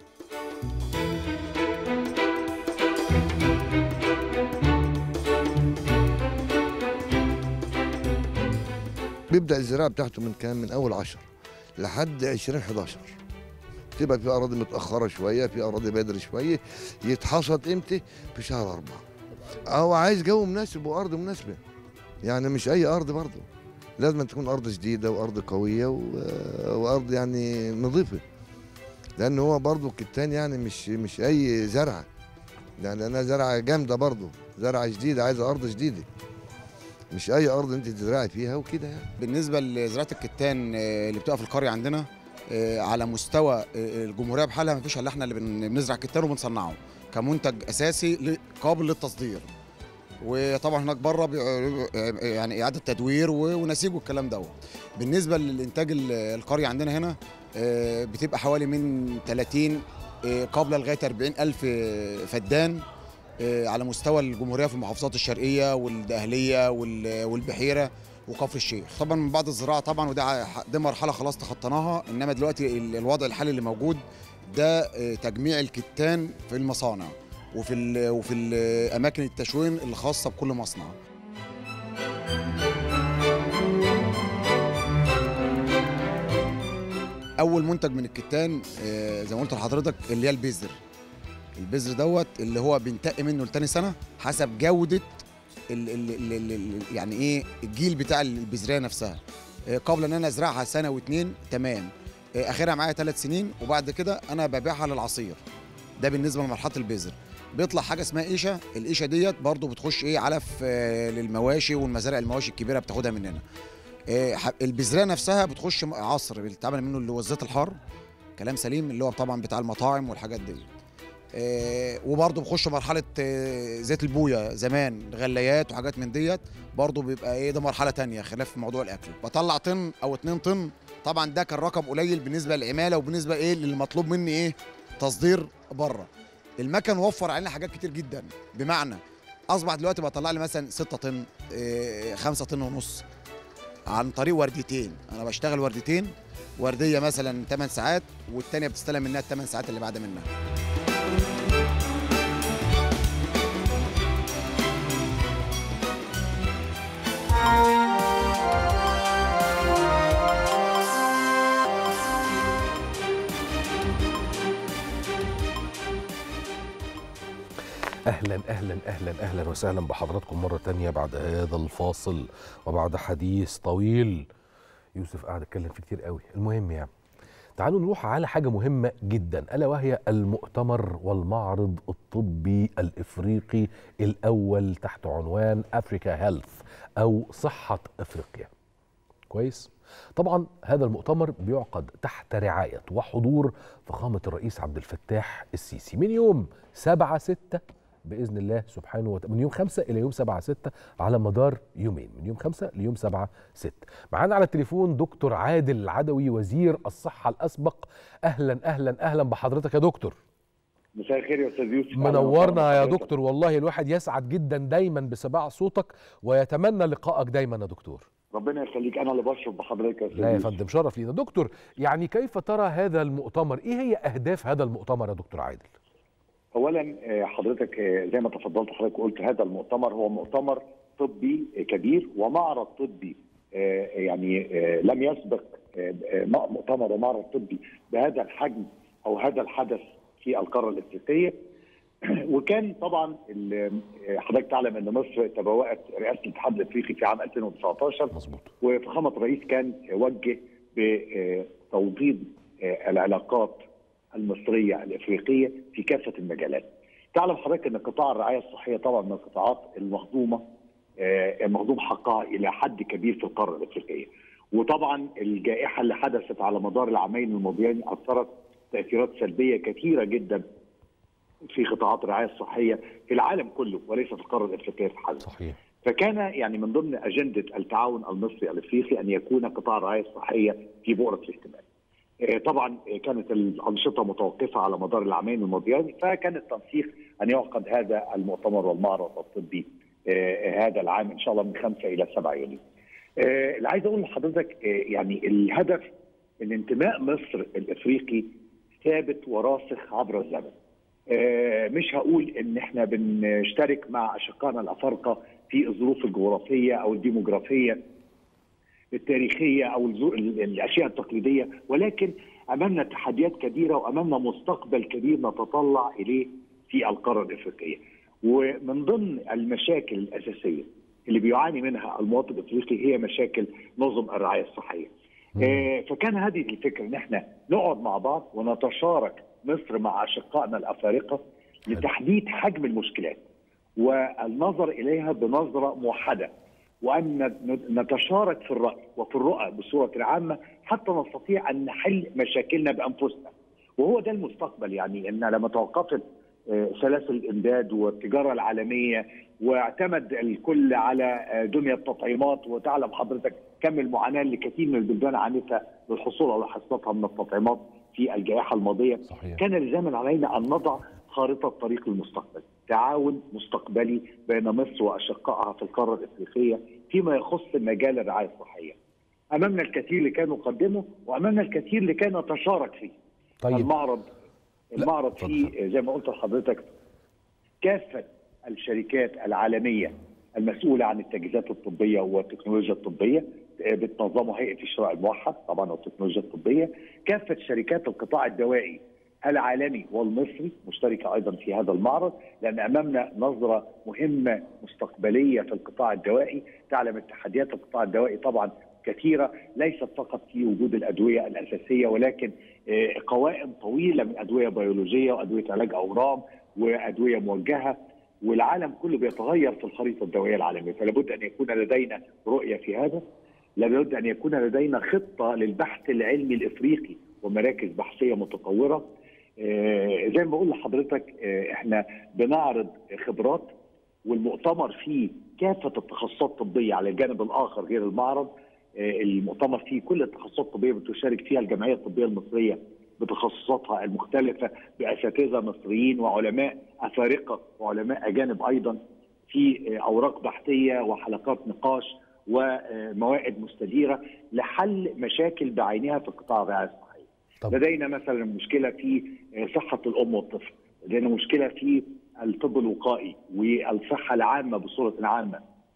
بيبدا الزراعه بتاعته من كام من اول 10 لحد 20 11 تبقى في اراضي متاخره شويه في اراضي بدري شويه يتحصد امتى في شهر أربعة هو عايز جو مناسب وارض مناسبه يعني مش اي ارض برضه لازم تكون ارض جديده وارض قويه و... وارض يعني نظيفه لان هو برضه الكتان يعني مش مش اي زرعه يعني انا زرعه جامده برضه زرعه جديده عايزه ارض جديده مش اي ارض انت تزرعي فيها وكده يعني بالنسبه لزراعه الكتان آه، اللي بتبقى في القريه عندنا آه، على مستوى آه، الجمهوريه بحالها مفيش الا احنا اللي بن- بنزرع كتان وبنصنعه كمنتج اساسي ل- قابل للتصدير وطبعا هناك بره بيع- يعني اعاده تدوير و- ونسيج والكلام دوت بالنسبه للانتاج ال- القريه عندنا هنا آه، بتبقى حوالي من 30 آه، قابله لغايه 40 الف فدان آه، على مستوى الجمهوريه في المحافظات الشرقيه والدقهليه وال- والبحيره وكفر الشيخ طبعا من بعد الزراعه طبعا وده ع- دي مرحله خلاص تخطيناها انما دلوقتي ال- الوضع الحالي اللي موجود ده آه، تجميع الكتان في المصانع وفي ال وفي ال اماكن التشوين الخاصه بكل مصنع اول منتج من الكتان آه، زي ما قلت لحضرتك اللي هي البذر البذر دوت اللي هو بينتقي منه لتاني سنه حسب جوده ال ال ال ال ال يعني ايه الجيل بتاع البذريه نفسها آه، قبل ان انا ازرعها سنه واتنين تمام آه، اخرها معايا ثلاث سنين وبعد كده انا ببيعها للعصير ده بالنسبه لمرحله البذر بيطلع حاجه اسمها قيشه القيشه ديت برضو بتخش ايه علف آه، للمواشي والمزارع المواشي الكبيره بتاخدها مننا آه، ح- البذره نفسها بتخش م- عصر بيتعمل منه اللي هو الزيت الحار كلام سليم اللي هو طبعا بتاع المطاعم والحاجات دي آه، وبرضه بخش مرحله آه، زيت البويه زمان غليات وحاجات من ديت برضه بيبقى ايه ده مرحله تانية خلاف موضوع الاكل بطلع طن او اتنين طن طبعا ده كان رقم قليل بالنسبه للعماله وبالنسبه ايه للمطلوب مني ايه تصدير بره المكن وفر علينا حاجات كتير جدا بمعنى اصبح دلوقتي بطلع لي مثلا 6 طن 5 طن ونص عن طريق ورديتين انا بشتغل ورديتين ورديه مثلا 8 ساعات والتانيه بتستلم منها الثمان ساعات اللي بعد منها اهلا اهلا اهلا اهلا وسهلا بحضراتكم مره تانية بعد هذا الفاصل وبعد حديث طويل يوسف قاعد اتكلم فيه كتير قوي المهم يعني تعالوا نروح على حاجه مهمه جدا الا وهي المؤتمر والمعرض الطبي الافريقي الاول تحت عنوان افريكا هيلث او صحه افريقيا كويس طبعا هذا المؤتمر بيعقد تحت رعايه وحضور فخامه الرئيس عبد الفتاح السيسي من يوم 7 6 باذن الله سبحانه وتعالى من يوم 5 الى يوم 7 6 على مدار يومين من يوم 5 ليوم 7 6 معانا على التليفون دكتور عادل العدوي وزير الصحه الاسبق اهلا اهلا اهلا بحضرتك يا دكتور مساء الخير يا استاذ يوسف أهلاً منورنا وسهلاً يا بحضرتك. دكتور والله الواحد يسعد جدا دايما بسماع صوتك ويتمنى لقائك دايما يا دكتور ربنا يخليك انا اللي بشرف بحضرتك يا استاذ لا يا يوسف. فندم شرف لينا دكتور يعني كيف ترى هذا المؤتمر ايه هي اهداف هذا المؤتمر يا دكتور عادل اولا آه، حضرتك آه، زي ما تفضلت حضرتك قلت هذا المؤتمر هو مؤتمر طبي آه، كبير ومعرض طبي آه، يعني آه، لم يسبق آه، آه، مؤتمر ومعرض طبي بهذا الحجم او هذا الحدث في القاره الافريقيه وكان طبعا ال- آه، حضرتك تعلم ان مصر تبوأت رئاسه الاتحاد الافريقي في عام 2019 مظبوط وفخامه الرئيس كان وجه بتوطيد العلاقات المصريه الافريقيه في كافه المجالات. تعلم حضرتك ان قطاع الرعايه الصحيه طبعا من القطاعات المهضومه آه، مهضوم حقها الى حد كبير في القاره الافريقيه. وطبعا الجائحه اللي حدثت على مدار العامين الماضيين اثرت تاثيرات سلبيه كثيره جدا في قطاعات الرعايه الصحيه في العالم كله وليس في القاره الافريقيه في حد. صحيح فكان يعني من ضمن اجنده التعاون المصري الافريقي ان يكون قطاع الرعايه الصحيه في بؤره الاهتمام. آه، طبعا آه، كانت الانشطه متوقفه على مدار العامين الماضيين فكان التنسيق ان يعقد هذا المؤتمر والمعرض الطبي آه، هذا العام ان شاء الله من 5 الى 7 يوليو. آه، اللي عايز اقول لحضرتك آه، يعني الهدف ان انتماء مصر الافريقي ثابت وراسخ عبر الزمن. آه، مش هقول ان احنا بنشترك مع اشقائنا الافارقه في الظروف الجغرافيه او الديموغرافيه التاريخيه او الزو- ال- الاشياء التقليديه ولكن امامنا تحديات كبيره وامامنا مستقبل كبير نتطلع اليه في القاره الافريقيه. ومن ضمن المشاكل الاساسيه اللي بيعاني منها المواطن الافريقي هي مشاكل نظم الرعايه الصحيه. آه، فكان هذه الفكره ان احنا نقعد مع بعض ونتشارك مصر مع اشقائنا الافارقه لتحديد حجم المشكلات والنظر اليها بنظره موحده وان نتشارك في الراي وفي الرؤى بصوره عامه حتى نستطيع ان نحل مشاكلنا بانفسنا وهو ده المستقبل يعني ان لما توقفت آه، سلاسل الامداد والتجاره العالميه واعتمد الكل على آه، دنيا التطعيمات وتعلم حضرتك كم المعاناه اللي كثير من البلدان عانتها للحصول على حصتها من التطعيمات في الجائحه الماضيه صحيح كان لزاما علينا ان نضع خارطه طريق للمستقبل، تعاون مستقبلي بين مصر واشقائها في القاره الافريقيه فيما يخص مجال الرعايه الصحيه. امامنا الكثير لكي نقدمه وامامنا الكثير لكي نتشارك فيه. طيب المعرض لا، المعرض اتفضل. فيه زي ما قلت لحضرتك كافه الشركات العالميه المسؤوله عن التجهيزات الطبيه والتكنولوجيا الطبيه آه، بتنظمه هيئه الشراء الموحد طبعا والتكنولوجيا الطبيه كافه شركات القطاع الدوائي العالمي والمصري مشتركه ايضا في هذا المعرض لان امامنا نظره مهمه مستقبليه في القطاع الدوائي تعلم التحديات القطاع الدوائي طبعا كثيره ليست فقط في وجود الادويه الاساسيه ولكن آه، قوائم طويله من ادويه بيولوجيه وادويه علاج اورام وادويه موجهه والعالم كله بيتغير في الخريطه الدوائيه العالميه فلا بد ان يكون لدينا رؤيه في هذا لابد ان يكون لدينا خطه للبحث العلمي الافريقي ومراكز بحثيه متطوره آه، زي ما بقول لحضرتك آه، احنا بنعرض خبرات والمؤتمر فيه كافه التخصصات الطبيه على الجانب الاخر غير المعرض آه، المؤتمر فيه كل التخصصات الطبيه بتشارك فيها الجمعيه الطبيه المصريه بتخصصاتها المختلفه باساتذه مصريين وعلماء افارقه وعلماء اجانب ايضا في آه، اوراق بحثيه وحلقات نقاش وموائد مستديره لحل مشاكل بعينها في قطاع الرعايه الصحيه. طب. لدينا مثلا مشكله في آه، صحه الام والطفل، لدينا مشكله في الطب الوقائي والصحه العامه بصوره عامه.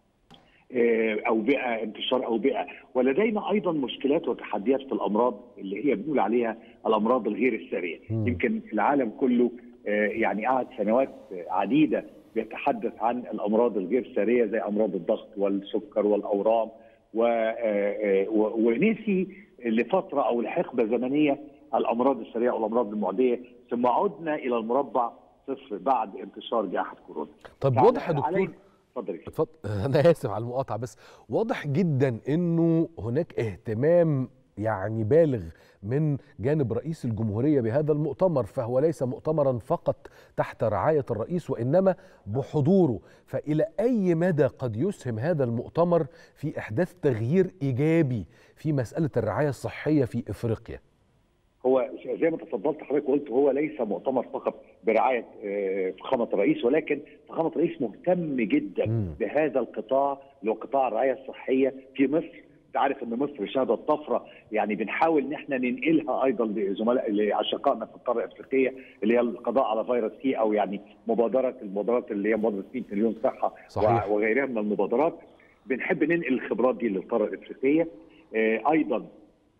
آه، اوبئه انتشار اوبئه ولدينا ايضا مشكلات وتحديات في الامراض اللي هي بنقول عليها الامراض الغير الساريه مم. يمكن العالم كله آه، يعني قعد سنوات عديده بيتحدث عن الامراض الغير ساريه زي امراض الضغط والسكر والاورام و- آه، آه، و- ونسي لفتره او لحقبه زمنيه الامراض الساريه والامراض المعديه ثم عدنا الى المربع صفر بعد انتشار جائحه كورونا طب فعلى- واضح يا دكتور علينا- اتفضل يا اتفضل انا اسف على المقاطعه بس واضح جدا انه هناك اهتمام يعني بالغ من جانب رئيس الجمهوريه بهذا المؤتمر فهو ليس مؤتمرا فقط تحت رعايه الرئيس وانما بحضوره فالى اي مدى قد يسهم هذا المؤتمر في احداث تغيير ايجابي في مساله الرعايه الصحيه في افريقيا هو زي ما تفضلت حضرتك وقلت هو ليس مؤتمر فقط برعايه آه، فخامه الرئيس ولكن فخامه الرئيس مهتم جدا مم. بهذا القطاع اللي هو قطاع الرعايه الصحيه في مصر انت عارف ان مصر شهدت طفره يعني بنحاول ان احنا ننقلها ايضا لزملاء لاشقائنا في القاره الافريقيه اللي هي القضاء على فيروس سي او يعني مبادره المبادرات اللي هي مبادره 100 مليون صحه صحيح. وغيرها من المبادرات بنحب ننقل الخبرات دي للقاره الافريقيه آه، ايضا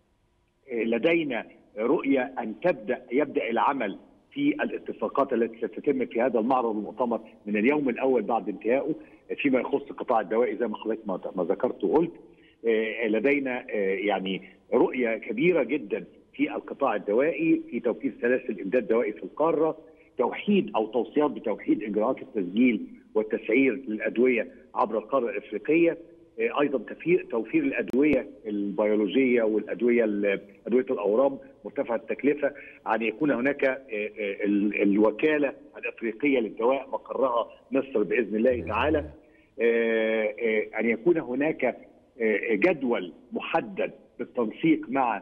لدينا رؤيه ان تبدا يبدا العمل في الاتفاقات التي ستتم في هذا المعرض المؤتمر من اليوم الاول بعد انتهائه فيما يخص قطاع الدوائي زي ما حضرتك ما ما ذكرت وقلت آه، لدينا آه، يعني رؤيه كبيره جدا في القطاع الدوائي في توفير سلاسل امداد دوائي في القاره توحيد او توصيات بتوحيد اجراءات التسجيل والتسعير للادويه عبر القاره الافريقيه آه، ايضا توفير توفير الادويه البيولوجيه والادويه ال- ادويه الاورام مرتفعه التكلفه ان يكون هناك آه، آه، ال- الوكاله الافريقيه للدواء مقرها مصر باذن الله تعالى آه، آه، ان يكون هناك آه، جدول محدد بالتنسيق مع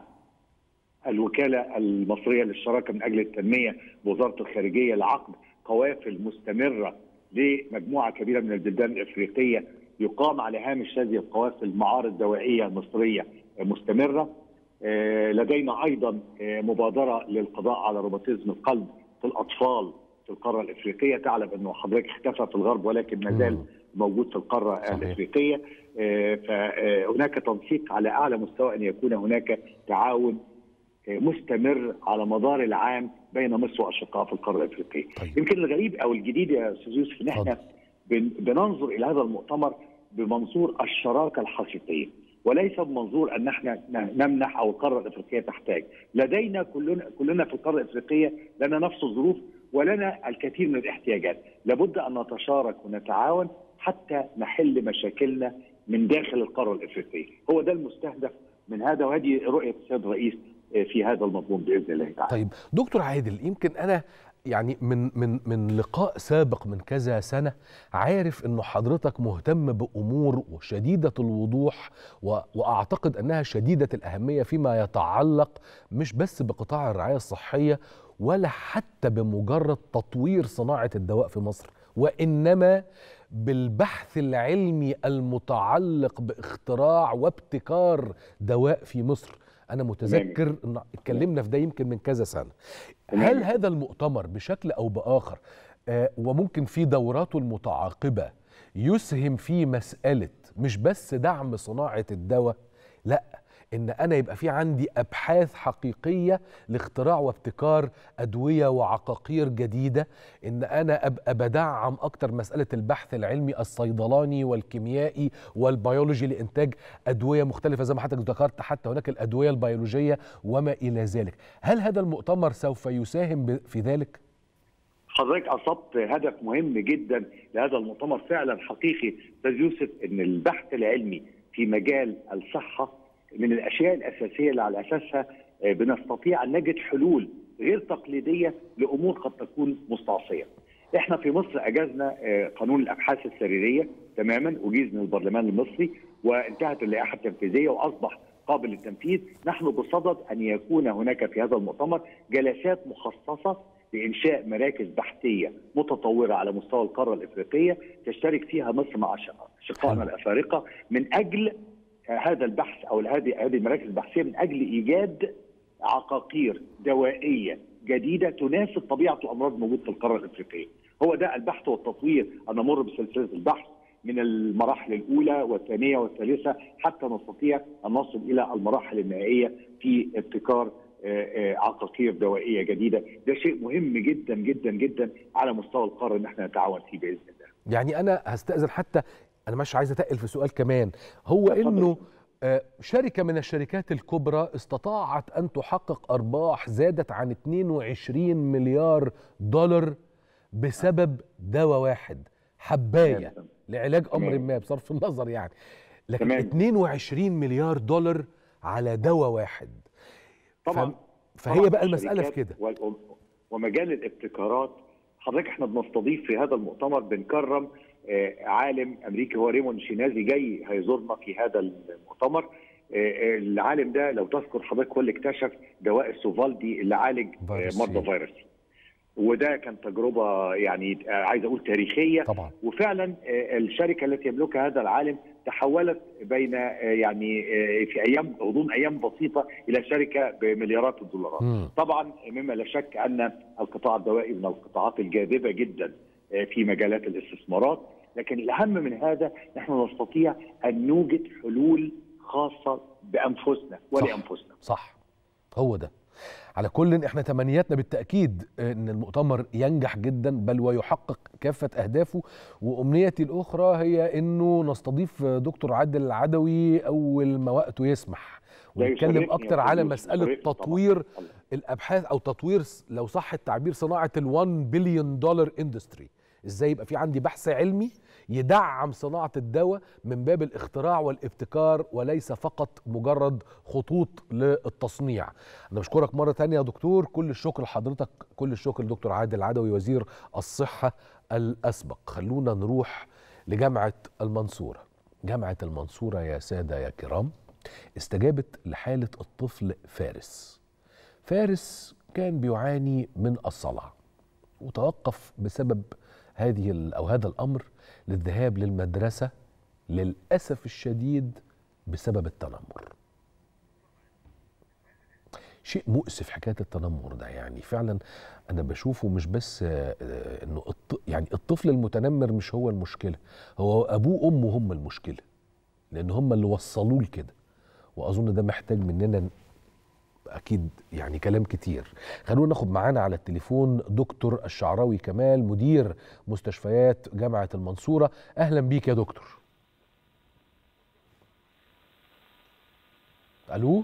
الوكاله المصريه للشراكه من اجل التنميه بوزاره الخارجيه لعقد قوافل مستمره لمجموعه كبيره من البلدان الافريقيه يقام على هامش هذه القوافل معارض دوائيه مصريه مستمره. آه، لدينا ايضا آه، مبادره للقضاء على روماتيزم القلب في الاطفال في القاره الافريقيه تعلم انه حضرتك اختفى في الغرب ولكن ما زال مم. موجود في القاره صحيح. الافريقيه آه، فهناك تنسيق على اعلى مستوى ان يكون هناك تعاون آه، مستمر على مدار العام بين مصر واشقائها في القاره الافريقيه. طيب. يمكن الغريب او الجديد يا استاذ يوسف ان احنا اتفضل. بن- بننظر الى هذا المؤتمر بمنظور الشراكه الحقيقيه وليس بمنظور ان احنا ن- نمنح او القاره الافريقيه تحتاج، لدينا كلنا كلنا في القاره الافريقيه لنا نفس الظروف ولنا الكثير من الاحتياجات، لابد ان نتشارك ونتعاون حتى نحل مشاكلنا من داخل القاره الافريقيه، هو ده المستهدف من هذا وهذه رؤيه السيد الرئيس آه، في هذا المضمون باذن الله تعالى. طيب دكتور عادل يمكن انا يعني من من من لقاء سابق من كذا سنه عارف انه حضرتك مهتم بامور وشديده الوضوح و- واعتقد انها شديده الاهميه فيما يتعلق مش بس بقطاع الرعايه الصحيه ولا حتى بمجرد تطوير صناعه الدواء في مصر وانما بالبحث العلمي المتعلق باختراع وابتكار دواء في مصر انا متذكر ان اتكلمنا في ده يمكن من كذا سنه تمام. هل هذا المؤتمر بشكل او باخر آه، وممكن في دوراته المتعاقبه يسهم في مساله مش بس دعم صناعه الدواء لا ان انا يبقى في عندي ابحاث حقيقيه لاختراع وابتكار ادويه وعقاقير جديده ان انا ابقى بدعم اكتر مساله البحث العلمي الصيدلاني والكيميائي والبيولوجي لانتاج ادويه مختلفه زي ما حضرتك ذكرت حتى هناك الادويه البيولوجيه وما الى ذلك هل هذا المؤتمر سوف يساهم ب- في ذلك حضرتك اصبت هدف مهم جدا لهذا المؤتمر فعلا حقيقي استاذ يوسف ان البحث العلمي في مجال الصحه من الاشياء الاساسيه اللي على اساسها آه، بنستطيع ان نجد حلول غير تقليديه لامور قد تكون مستعصيه. احنا في مصر اجزنا آه، قانون الابحاث السريريه تماما اجيز من البرلمان المصري وانتهت اللائحه التنفيذيه واصبح قابل للتنفيذ، نحن بصدد ان يكون هناك في هذا المؤتمر جلسات مخصصه لانشاء مراكز بحثيه متطوره على مستوى القاره الافريقيه تشترك فيها مصر مع شق- شقائنا حلو. الافارقه من اجل هذا البحث او هذه هذه المراكز البحثيه من اجل ايجاد عقاقير دوائيه جديده تناسب طبيعه الامراض الموجوده في القاره الافريقيه. هو ده البحث والتطوير ان نمر بسلسله البحث من المراحل الاولى والثانيه والثالثه حتى نستطيع ان نصل الى المراحل النهائيه في ابتكار آه، آه، عقاقير دوائيه جديده، ده شيء مهم جدا جدا جدا على مستوى القاره ان احنا نتعاون فيه باذن الله. يعني انا هستاذن حتى انا مش عايز اتقل في سؤال كمان هو اتفضل. انه آه، شركه من الشركات الكبرى استطاعت ان تحقق ارباح زادت عن 22 مليار دولار بسبب دواء واحد حبايه تمام. لعلاج امر تمام. ما بصرف النظر يعني لكن تمام. 22 مليار دولار على دواء واحد طبعا ف- فهي طبعاً بقى المساله في الشركات كده وال- ومجال الابتكارات حضرتك احنا بنستضيف في هذا المؤتمر بنكرم آه، عالم امريكي هو ريمون شينازي جاي هيزورنا في هذا المؤتمر آه، آه، العالم ده لو تذكر حضرتك هو اللي اكتشف دواء السوفالدي اللي عالج آه، فيروس مرضى سي. فيروس وده كان تجربه يعني آه، عايز اقول تاريخيه طبعا وفعلا آه، الشركه التي يملكها هذا العالم تحولت بين آه، يعني آه، في ايام غضون ايام بسيطه الى شركه بمليارات الدولارات. مم. طبعا مما لا شك ان القطاع الدوائي من القطاعات الجاذبه جدا آه، في مجالات الاستثمارات، لكن الاهم من هذا نحن نستطيع ان نوجد حلول خاصه بانفسنا ولانفسنا. صح هو ده على كل احنا تمنياتنا بالتاكيد ان المؤتمر ينجح جدا بل ويحقق كافه اهدافه وامنيتي الاخرى هي انه نستضيف دكتور عادل العدوي اول ما وقته يسمح ده ونتكلم يشرفني اكتر يا على فندم، مساله يشرفني طبعاً. تطوير الله. الابحاث او تطوير س- لو صح التعبير صناعه ال1 بليون دولار اندستري ازاي يبقى في عندي بحث علمي يدعم صناعه الدواء من باب الاختراع والابتكار وليس فقط مجرد خطوط للتصنيع انا بشكرك مره تانية يا دكتور كل الشكر لحضرتك كل الشكر لدكتور عادل عدوي وزير الصحه الاسبق خلونا نروح لجامعه المنصوره جامعه المنصوره يا ساده يا كرام استجابت لحاله الطفل فارس فارس كان بيعاني من الصلع وتوقف بسبب هذه ال- او هذا الامر للذهاب للمدرسه للاسف الشديد بسبب التنمر. شيء مؤسف حكايه التنمر ده يعني فعلا انا بشوفه مش بس آه، آه، انه الط... يعني الطفل المتنمر مش هو المشكله هو ابوه وامه هم المشكله لان هم اللي وصلوه لكده واظن ده محتاج مننا اكيد يعني كلام كتير خلونا ناخد معانا على التليفون دكتور الشعراوي كمال مدير مستشفيات جامعه المنصوره اهلا بيك يا دكتور الو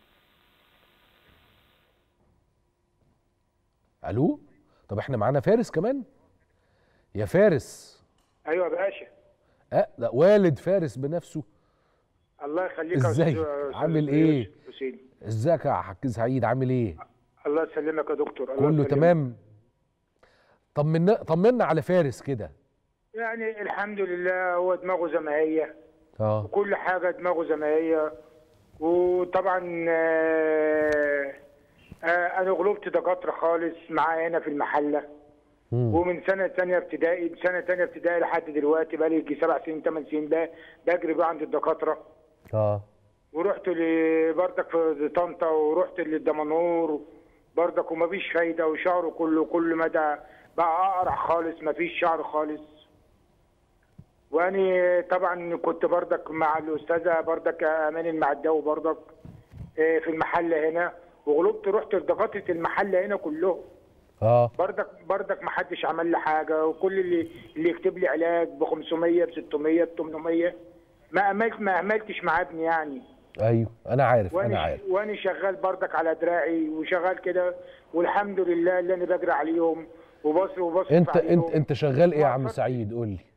الو طب احنا معانا فارس كمان يا فارس ايوه يا باشا أه لا والد فارس بنفسه الله يخليك يا ازيك؟ أستاذ- أستاذ عامل إيه؟ يوسف حسين ازيك يا حاج سعيد عامل ايه الله يسلمك يا دكتور الله كله يسلمك. تمام طمنا طمنا على فارس كده يعني الحمد لله هو دماغه زي ما هي اه وكل حاجه دماغه زي ما هي وطبعا آه، آه، انا غلبت دكاتره خالص معاه هنا في المحله مم. ومن سنه تانية ابتدائي من سنه تانية ابتدائي لحد دلوقتي بقى لي سبع سنين ثمان سنين بقى بجري بقى عند الدكاتره اه ورحت ل- بردك في طنطا ورحت للدمنهور بردك ومفيش فايده وشعره كله كل مدى بقى اقرع خالص مفيش شعر خالص واني طبعا كنت بردك مع الاستاذه بردك امان المعداوي بردك آه، في المحله هنا وغلبت رحت لدكاتره المحله هنا كلهم اه بردك بردك ما حدش عمل لي حاجه وكل اللي اللي يكتب لي علاج ب 500 ب 600 ب 800 ما عملت ما عملتش مع ابني يعني ايوه انا عارف انا وانا عارف وانا شغال بردك على دراعي وشغال كده والحمد لله اللي انا بجري عليهم وبصرف وبصرف انت عليهم. انت انت شغال ايه يا عم وأعتقد- سعيد قول لي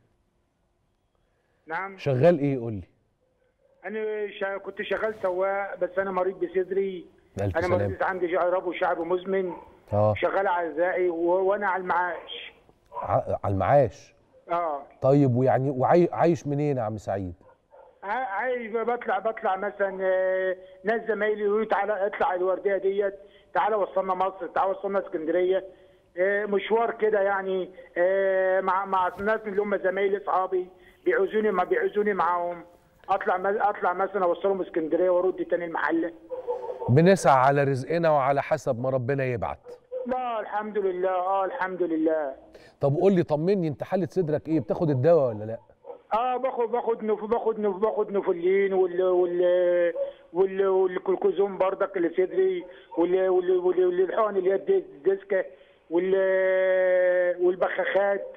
نعم شغال ايه قول لي انا شا... كنت شغال سواق بس انا مريض بصدري الف انا سلامه مريض عندي رب وشعب مزمن اه شغال على ذائي و... وانا على المعاش ع- على المعاش اه طيب ويعني وعايش منين يا عم سعيد ع- عايز بطلع بطلع مثلا آه، ناس زمايلي يقولوا تعالى اطلع الورديه ديت تعالى وصلنا مصر تعالى وصلنا اسكندريه آه، مشوار كده يعني آه، مع مع الناس اللي هم زمايلي اصحابي بيعوزوني ما بيعوزوني معاهم اطلع م- اطلع مثلا اوصلهم اسكندريه وارد تاني المحله بنسعى على رزقنا وعلى حسب ما ربنا يبعت لا الحمد لله اه الحمد لله طب قول لي طمني انت حاله صدرك ايه بتاخد الدواء ولا لا اه باخد باخد نف باخد نف باخد نفلين وال وال وال والكلكوزون بردك اللي في صدري وال وال وال- والحقن اللي هي الديس- الديسكا وال والبخاخات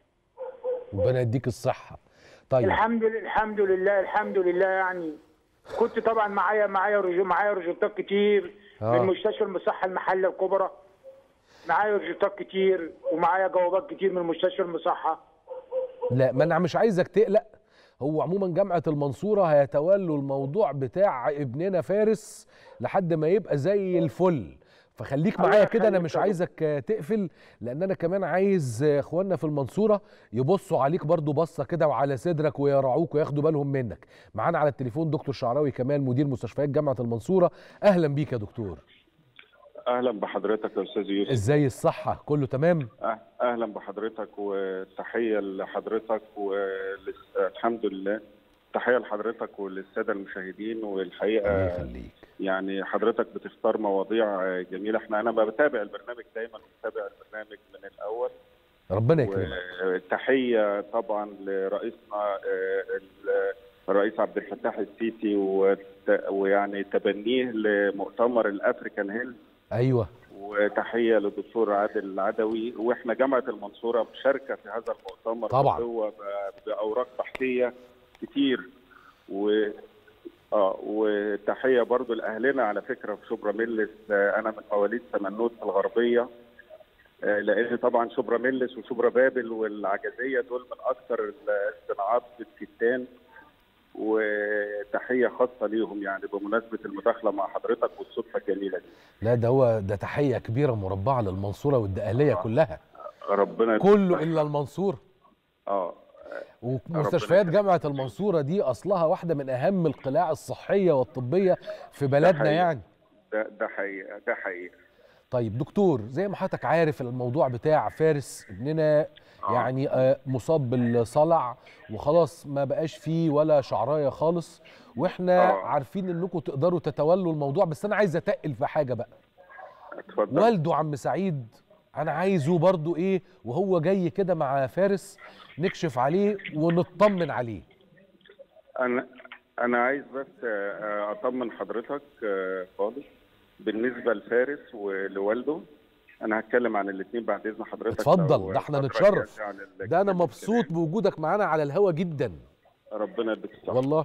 ربنا يديك الصحه طيب الحمد لله الحمد لله الحمد لله يعني كنت طبعا معايا معايا رجو معايا رجوتات كتير آه. من مستشفى المصحه المحله الكبرى معايا رجوتات كتير ومعايا جوابات كتير من مستشفى المصحه لا ما انا مش عايزك تقلق هو عموما جامعه المنصوره هيتولوا الموضوع بتاع ابننا فارس لحد ما يبقى زي الفل فخليك الله معايا كده انا يخليك مش يا عايزك آه، تقفل لان انا كمان عايز آه، اخواننا في المنصوره يبصوا عليك برضو بصه كده وعلى صدرك ويراعوك وياخدوا بالهم منك معانا على التليفون دكتور شعراوي كمال مدير مستشفيات جامعه المنصوره اهلا بيك يا دكتور اهلا بحضرتك يا استاذ يوسف ازاي الصحه كله تمام أه- اهلا بحضرتك وتحيه لحضرتك والحمد لله تحيه لحضرتك وللساده المشاهدين الله والحقيقه يخليك يعني حضرتك بتختار مواضيع جميله احنا انا بتابع البرنامج دايما بتابع البرنامج من الاول ربنا يكرمك وتحيه طبعا لرئيسنا آه، ال- الرئيس عبد الفتاح السيسي وت- ويعني تبنيه لمؤتمر الافريكان هيلث ايوه وتحيه للدكتور عادل العدوي واحنا جامعه المنصوره مشاركه في هذا المؤتمر طبعاً. هو باوراق بحثيه كتير و اه وتحيه برضو لاهلنا على فكره في شبرا ميلس آه، انا من مواليد سمنوت الغربيه آه، لان طبعا شبرا ميلس وشبرا بابل والعجزيه دول من اكثر الصناعات في الكتان وتحيه خاصه ليهم يعني بمناسبه المداخله مع حضرتك والصدفه الجميله دي لا ده هو ده تحيه كبيره مربعه للمنصوره والدقهليه كلها ربنا كله الا المنصور اه ومستشفيات جامعه المنصوره دي اصلها واحده من اهم القلاع الصحيه والطبيه في بلدنا حقيقي. يعني ده ده حقيقه ده حقيقه طيب دكتور زي ما حضرتك عارف الموضوع بتاع فارس ابننا آه. يعني آه، مصاب بالصلع وخلاص ما بقاش فيه ولا شعرايه خالص واحنا آه. عارفين انكم تقدروا تتولوا الموضوع بس انا عايز اتقل في حاجه بقى اتفضل والده عم سعيد انا عايزه برضو ايه وهو جاي كده مع فارس نكشف عليه ونطمن عليه انا انا عايز بس آه، اطمن حضرتك آه، خالص بالنسبه لفارس ولوالده انا هتكلم عن الاثنين بعد اذن حضرتك اتفضل، لو ده احنا فترة نتشرف. كافية عن ال- ده انا مبسوط بوجودك معانا على الهوا جدا ربنا يديك الصحه والله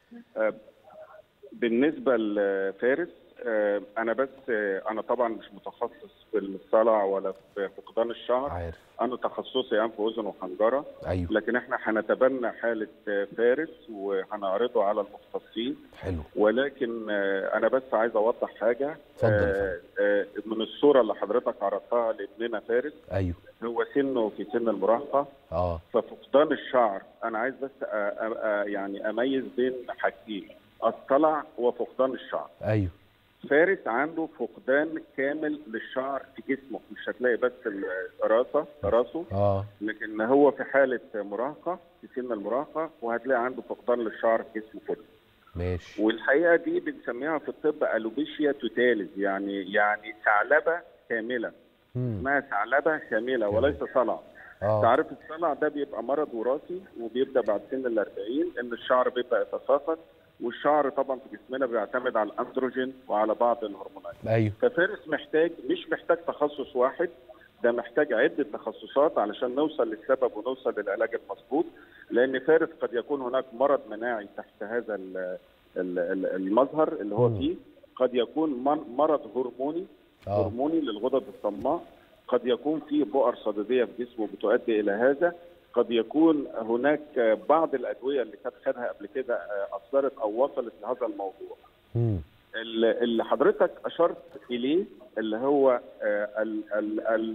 بالنسبه لفارس آه، انا بس آه، انا طبعا مش متخصص في الصلع ولا في فقدان الشعر عارف انا تخصصي انف واذن وحنجره ايوه لكن احنا هنتبنى حاله آه، فارس وهنعرضه على المختصين حلو ولكن آه، انا بس عايز اوضح حاجه اتفضل يا آه، آه، من الصوره اللي حضرتك عرضتها لابننا فارس ايوه هو سنه في سن المراهقه اه ففقدان الشعر انا عايز بس أ- أ- أ- يعني اميز بين حاجتين الصلع وفقدان الشعر ايوه فارس عنده فقدان كامل للشعر في جسمه مش هتلاقي بس ال- راسه راسه اه لكن هو في حاله مراهقه في سن المراهقه وهتلاقي عنده فقدان للشعر في جسمه كله ماشي والحقيقه دي بنسميها في الطب الوبيشيا توتاليز يعني يعني ثعلبه كامله مم. اسمها ثعلبه كامله وليس صلع اه تعرف الصلع ده بيبقى مرض وراثي وبيبدا بعد سن ال 40 ان الشعر بيبدا يتساقط والشعر طبعا في جسمنا بيعتمد على الاندروجين وعلى بعض الهرمونات ايوه ففارس محتاج مش محتاج تخصص واحد ده محتاج عده تخصصات علشان نوصل للسبب ونوصل للعلاج المظبوط لان فارس قد يكون هناك مرض مناعي تحت هذا ال- ال- ال- المظهر اللي هو مم. فيه قد يكون من- مرض هرموني اه هرموني للغدد الصماء قد يكون في بؤر صديديه في جسمه بتؤدي الى هذا قد يكون هناك بعض الادويه اللي كانت خدها قبل كده اثرت او وصلت لهذا الموضوع مم. ال- اللي حضرتك اشرت اليه اللي هو آه، ال ال ال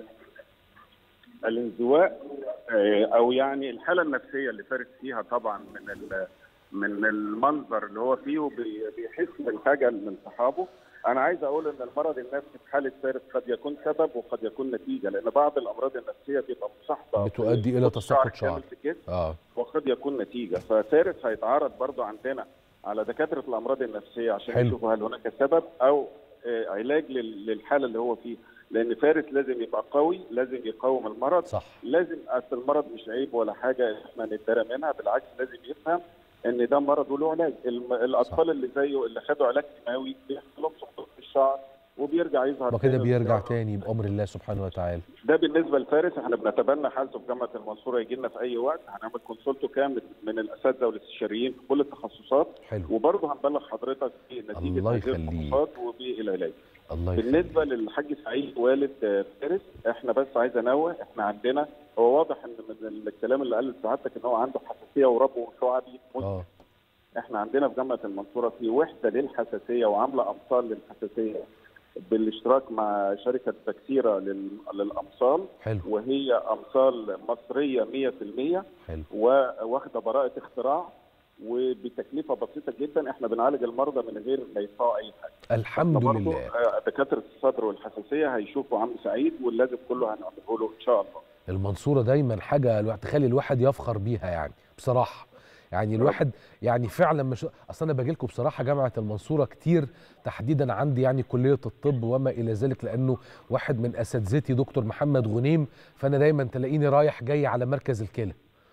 الانزواء آه، او يعني الحاله النفسيه اللي فارس فيها طبعا من ال- من المنظر اللي هو فيه وبي- بيحس بالخجل من صحابه انا عايز اقول ان المرض النفسي في حاله فارس قد يكون سبب وقد يكون نتيجه لان بعض الامراض النفسيه بتبقى مصاحبه بتؤدي إلى تساقط شعر. كامل في الجسم اه وقد يكون نتيجه ففارس هيتعرض برضو عندنا على دكاتره الامراض النفسيه عشان حلو. يشوفوا هل هناك سبب او آه، علاج لل- للحاله اللي هو فيه لان فارس لازم يبقى قوي لازم يقاوم المرض صح لازم اصل المرض مش عيب ولا حاجه احنا نتدرى منها بالعكس لازم يفهم ان ده مرض وله علاج الم- الاطفال اللي زيه اللي خدوا علاج كيماوي بيحصل لهم سقوط في الشعر وبيرجع يظهر وكده تاني بيرجع وبيظهر. تاني بامر الله سبحانه وتعالى ده بالنسبه لفارس احنا بنتبنى حالته في جامعه المنصوره يجي لنا في اي وقت هنعمل كونسولته كامل من الاساتذه والاستشاريين في كل التخصصات حلو وبرضه هنبلغ حضرتك بنتيجه الله هذه يخليك. الفحوصات وبالعلاج الله يخليك بالنسبه للحاج سعيد والد آه، فارس احنا بس عايز انوه احنا عندنا هو واضح ان من الكلام اللي قاله سعادتك ان هو عنده حساسيه وربو شعبي اه احنا عندنا في جامعه المنصوره في وحده للحساسيه وعامله امصال للحساسيه بالاشتراك مع شركه تكسيره لل- للامصال حلو وهي امصال مصريه 100% حلو وواخده براءه اختراع وبتكلفه بسيطه جدا احنا بنعالج المرضى من غير ما يدفعوا اي حاجه الحمد برضو، لله آه، دكاتره الصدر والحساسيه هيشوفوا عم سعيد واللازم كله هنعمله له ان شاء الله المنصوره دايما حاجه الواحد تخلي الواحد يفخر بيها يعني بصراحه يعني الواحد يعني فعلا مش اصل انا باجي لكم بصراحه جامعه المنصوره كتير تحديدا عندي يعني كليه الطب وما الى ذلك لانه واحد من اساتذتي دكتور محمد غنيم فانا دايما تلاقيني رايح جاي على مركز الكلى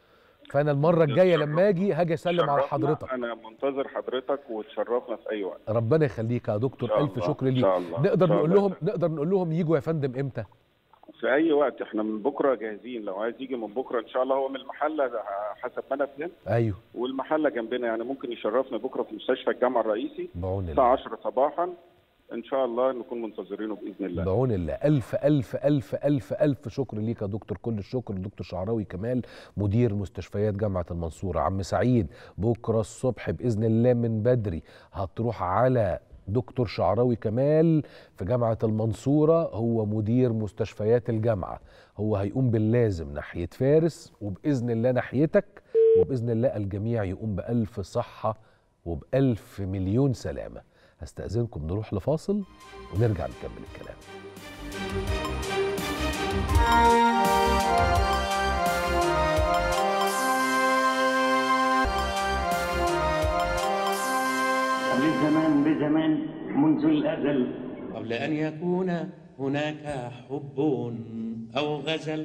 فانا المره الجايه لما اجي هاجي اسلم على شرفنا، حضرتك انا منتظر حضرتك وتشرفنا في اي وقت ربنا يخليك يا دكتور إن شاء الف الله، شكر إن ليك شاء الله، نقدر إن شاء نقول الله. لهم نقدر نقول لهم يجوا يا فندم امتى في اي وقت احنا من بكره جاهزين لو عايز يجي من بكره ان شاء الله هو من المحله حسب ما انا فهمت ايوه والمحله جنبنا يعني ممكن يشرفنا بكره في مستشفى الجامعه الرئيسي بعون الله الساعه 10 صباحا ان شاء الله نكون منتظرينه باذن الله بعون الله ألف ألف ألف ألف ألف شكر ليك يا دكتور كل الشكر دكتور شعراوي كمال مدير مستشفيات جامعة المنصورة عم سعيد بكرة الصبح بإذن الله من بدري هتروح على دكتور شعراوي كمال في جامعة المنصورة هو مدير مستشفيات الجامعة هو هيقوم باللازم ناحية فارس وبإذن الله ناحيتك وبإذن الله الجميع يقوم بألف صحة وبألف مليون سلامة هستأذنكم نروح لفاصل ونرجع نكمل الكلام لزمان بزمان منذ الأزل قبل أن يكون هناك حب أو غزل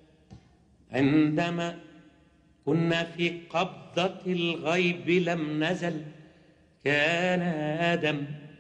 عندما كنا في قبضة الغيب لم نزل كان آدم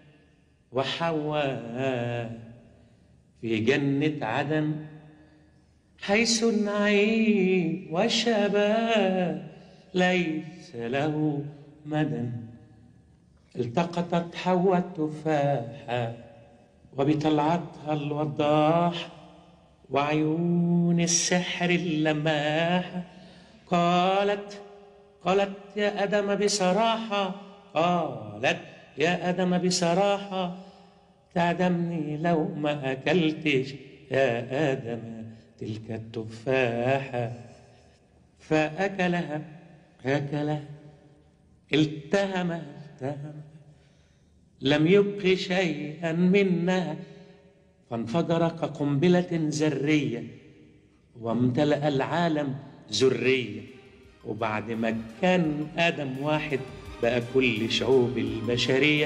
وحواء في جنة عدن حيث النعيم والشباب ليس له مدى التقطت حواء التفاحة وبطلعتها الوضاح وعيون السحر اللماحة قالت قالت يا آدم بصراحة قالت يا آدم بصراحة تعدمني لو ما أكلتش يا آدم تلك التفاحة فأكلها أكلها التهم التهم لم يبق شيئا منها فانفجر كقنبلة ذرية وامتلأ العالم ذرية وبعد ما كان آدم واحد بقى كل شعوب البشرية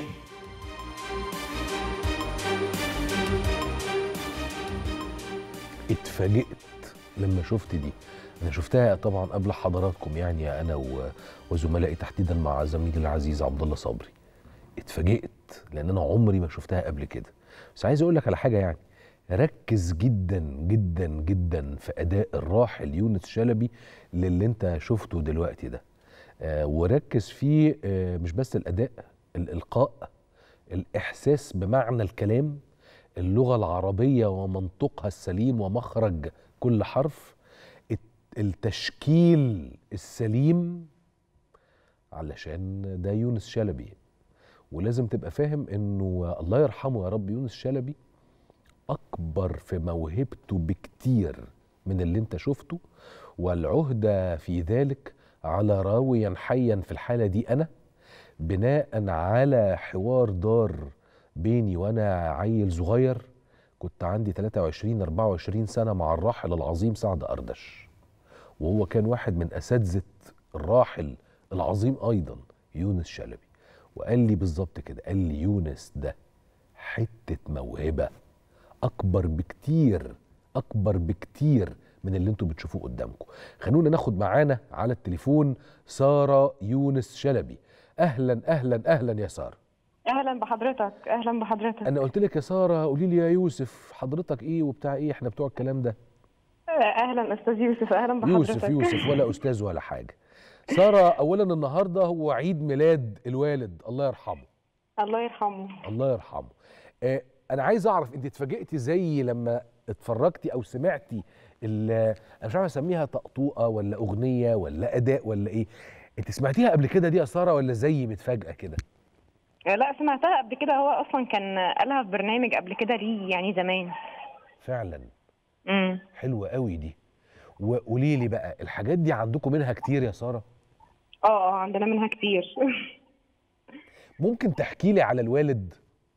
اتفاجئت لما شفت دي انا شفتها طبعا قبل حضراتكم يعني انا و- وزملائي تحديدا مع زميلي العزيز عبد الله صبري اتفاجئت لان انا عمري ما شفتها قبل كده بس عايز اقول لك على حاجه يعني ركز جدا جدا جدا في اداء الراحل يونس شلبي للي انت شفته دلوقتي ده آه وركز فيه آه مش بس الاداء الالقاء الاحساس بمعنى الكلام اللغه العربيه ومنطقها السليم ومخرج كل حرف الت- التشكيل السليم علشان ده يونس شلبي ولازم تبقى فاهم انه الله يرحمه يا رب يونس شلبي اكبر في موهبته بكتير من اللي انت شفته والعهده في ذلك على راويا حيا في الحاله دي انا بناء على حوار دار بيني وانا عيل صغير كنت عندي 23 24 سنه مع الراحل العظيم سعد اردش وهو كان واحد من اساتذه الراحل العظيم ايضا يونس شلبي وقال لي بالظبط كده قال لي يونس ده حته موهبه اكبر بكتير اكبر بكتير من اللي انتوا بتشوفوه قدامكم خلونا ناخد معانا على التليفون ساره يونس شلبي اهلا اهلا اهلا يا ساره اهلا بحضرتك اهلا بحضرتك انا قلت لك يا ساره قولي لي يا يوسف حضرتك ايه وبتاع ايه احنا بتوع الكلام ده اهلا استاذ يوسف اهلا بحضرتك يوسف يوسف ولا استاذ ولا حاجه ساره اولا النهارده هو عيد ميلاد الوالد الله يرحمه الله يرحمه الله يرحمه آه انا عايز اعرف انت اتفاجئتي زي لما اتفرجتي او سمعتي ال- انا مش عارف اسميها طقطوقه ولا اغنيه ولا اداء ولا ايه انت سمعتيها قبل كده دي يا ساره ولا زي متفاجئه كده لا سمعتها قبل كده هو اصلا كان قالها في برنامج قبل كده ليه يعني زمان فعلا امم حلوه قوي دي وقولي لي بقى الحاجات دي عندكم منها كتير يا ساره اه اه عندنا منها كتير ممكن تحكي لي على الوالد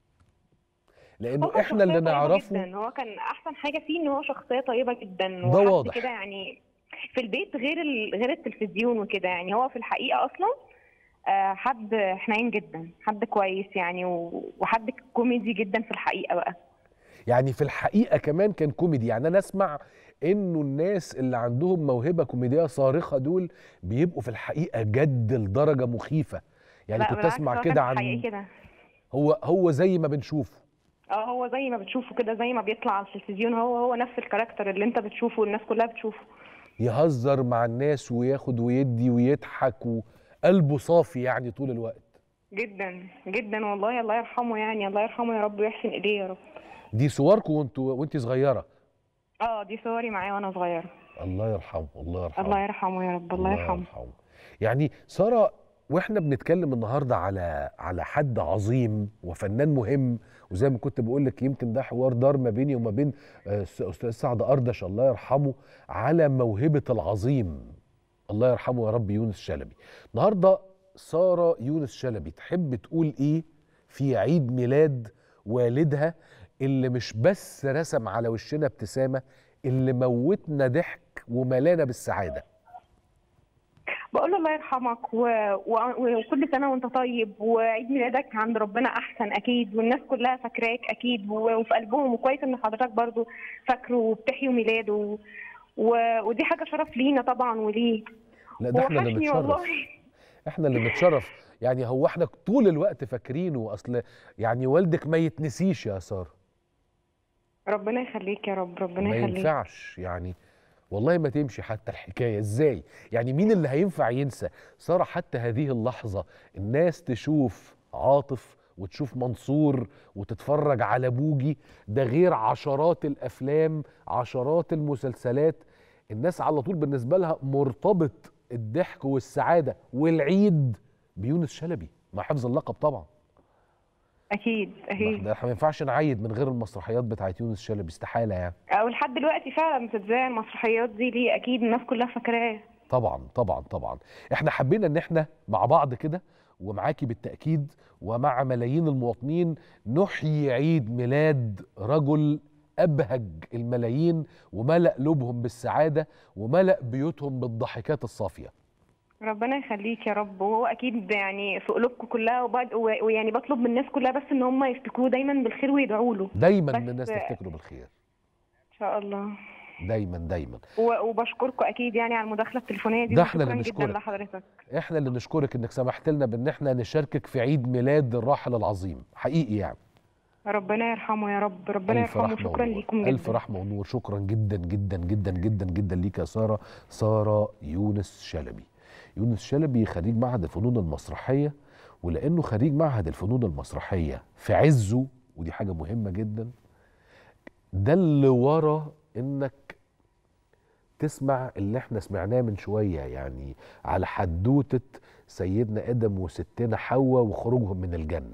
لانه هو احنا اللي شخصية طيبة نعرفه جدا هو كان احسن حاجه فيه ان هو شخصيه طيبه جدا ده وحد واضح. كده يعني في البيت غير ال... غير التلفزيون وكده يعني هو في الحقيقه اصلا آه، حد حنين جدا حد كويس يعني و- وحد كوميدي جدا في الحقيقه بقى يعني في الحقيقه كمان كان كوميدي يعني انا اسمع انه الناس اللي عندهم موهبه كوميديه صارخه دول بيبقوا في الحقيقه جد لدرجه مخيفه يعني لا كنت بالعكس، اسمع هو كده كان عن حقيقي كده هو هو زي ما بنشوفه اه هو زي ما بتشوفه كده زي ما بيطلع على التلفزيون هو هو نفس الكاركتر اللي انت بتشوفه والناس كلها بتشوفه يهزر مع الناس وياخد ويدي ويضحك وقلبه صافي يعني طول الوقت جدا جدا والله الله يرحمه يعني الله يرحمه يا رب ويحسن اليه يا رب دي صوركم وانتوا وانت صغيره اه دي صوري معاه وانا صغيره الله يرحمه الله يرحمه الله يرحمه يا رب الله يرحمه يعني ساره واحنا بنتكلم النهارده على على حد عظيم وفنان مهم وزي ما كنت بقول لك يمكن ده حوار دار ما بيني وما بين آه، س- استاذ سعد اردش الله يرحمه على موهبه العظيم الله يرحمه يا رب يونس شلبي النهارده ساره يونس شلبي تحب تقول ايه في عيد ميلاد والدها اللي مش بس رسم على وشنا ابتسامه اللي موتنا ضحك وملانا بالسعاده بقول له الله يرحمك و... و... وكل سنه وانت طيب وعيد ميلادك عند ربنا احسن اكيد والناس كلها فاكراك اكيد و... وفي قلبهم وكويس ان حضرتك برضو فاكره وبتحيوا ميلاده و... و... ودي حاجه شرف لينا طبعا وليه لا ده احنا اللي وحشني نتشرف والله احنا اللي نتشرف يعني هو احنا طول الوقت فاكرينه اصل يعني والدك ما يتنسيش يا ساره ربنا يخليك يا رب ربنا ما يخليك ينفعش يعني والله ما تمشي حتى الحكايه ازاي يعني مين اللي هينفع ينسى ساره حتى هذه اللحظه الناس تشوف عاطف وتشوف منصور وتتفرج على بوجي ده غير عشرات الافلام عشرات المسلسلات الناس على طول بالنسبه لها مرتبط الضحك والسعاده والعيد بيونس شلبي مع حفظ اللقب طبعا اكيد اكيد ده احنا ما ينفعش نعيد من غير المسرحيات بتاعت يونس شلبي استحاله يعني او لحد دلوقتي فعلا بتتذاع المسرحيات دي ليه اكيد الناس كلها فاكراه طبعا طبعا طبعا احنا حبينا ان احنا مع بعض كده ومعاكي بالتاكيد ومع ملايين المواطنين نحيي عيد ميلاد رجل ابهج الملايين وملا قلوبهم بالسعاده وملا بيوتهم بالضحكات الصافيه ربنا يخليك يا رب وهو اكيد يعني في قلوبكم كلها وبعد و- ويعني بطلب من الناس كلها بس ان هم يفتكروه دايما بالخير ويدعوا له دايما بس- الناس تفتكره بالخير ان شاء الله دايما دايما و- وبشكركم اكيد يعني على المداخله التليفونيه دي ده إحنا اللي وشكراً جدا نشكرك. لحضرتك احنا اللي نشكرك انك سمحت لنا بان احنا نشاركك في عيد ميلاد الراحل العظيم حقيقي يعني ربنا يرحمه يا رب ربنا الف يرحمه رحمه شكرا ونور ليكم الف جدا رحمه ونور شكرا جدا جدا جدا جدا جدا ليك يا ساره ساره يونس شلبي يونس شلبي خريج معهد الفنون المسرحيه ولانه خريج معهد الفنون المسرحيه في عزه ودي حاجه مهمه جدا ده اللي ورا انك تسمع اللي احنا سمعناه من شويه يعني على حدوته سيدنا ادم وستنا حواء وخروجهم من الجنه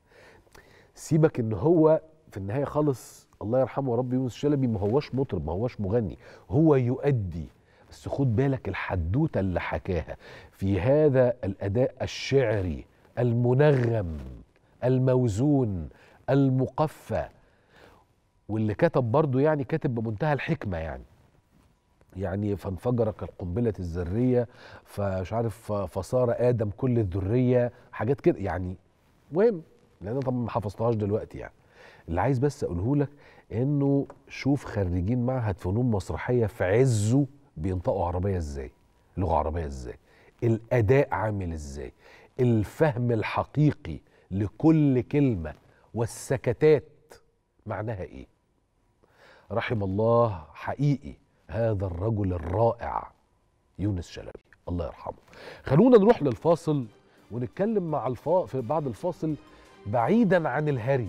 سيبك ان هو في النهايه خالص الله يرحمه رب يونس شلبي ما هوش مطرب ما هوش مغني هو يؤدي بس خد بالك الحدوته اللي حكاها في هذا الاداء الشعري المنغم الموزون المقفى واللي كتب برضه يعني كاتب بمنتهى الحكمه يعني يعني فانفجرت القنبلة الذرية فمش عارف فصار آدم كل الذرية حاجات كده يعني مهم لأن أنا طبعا ما حفظتهاش دلوقتي يعني اللي عايز بس أقوله لك إنه شوف خريجين معهد فنون مسرحية في عزه بينطقوا عربية إزاي لغة عربية إزاي الأداء عامل إزاي الفهم الحقيقي لكل كلمة والسكتات معناها إيه رحم الله حقيقي هذا الرجل الرائع يونس شلبي الله يرحمه خلونا نروح للفاصل ونتكلم مع الفا... في بعد الفاصل بعيدا عن الهري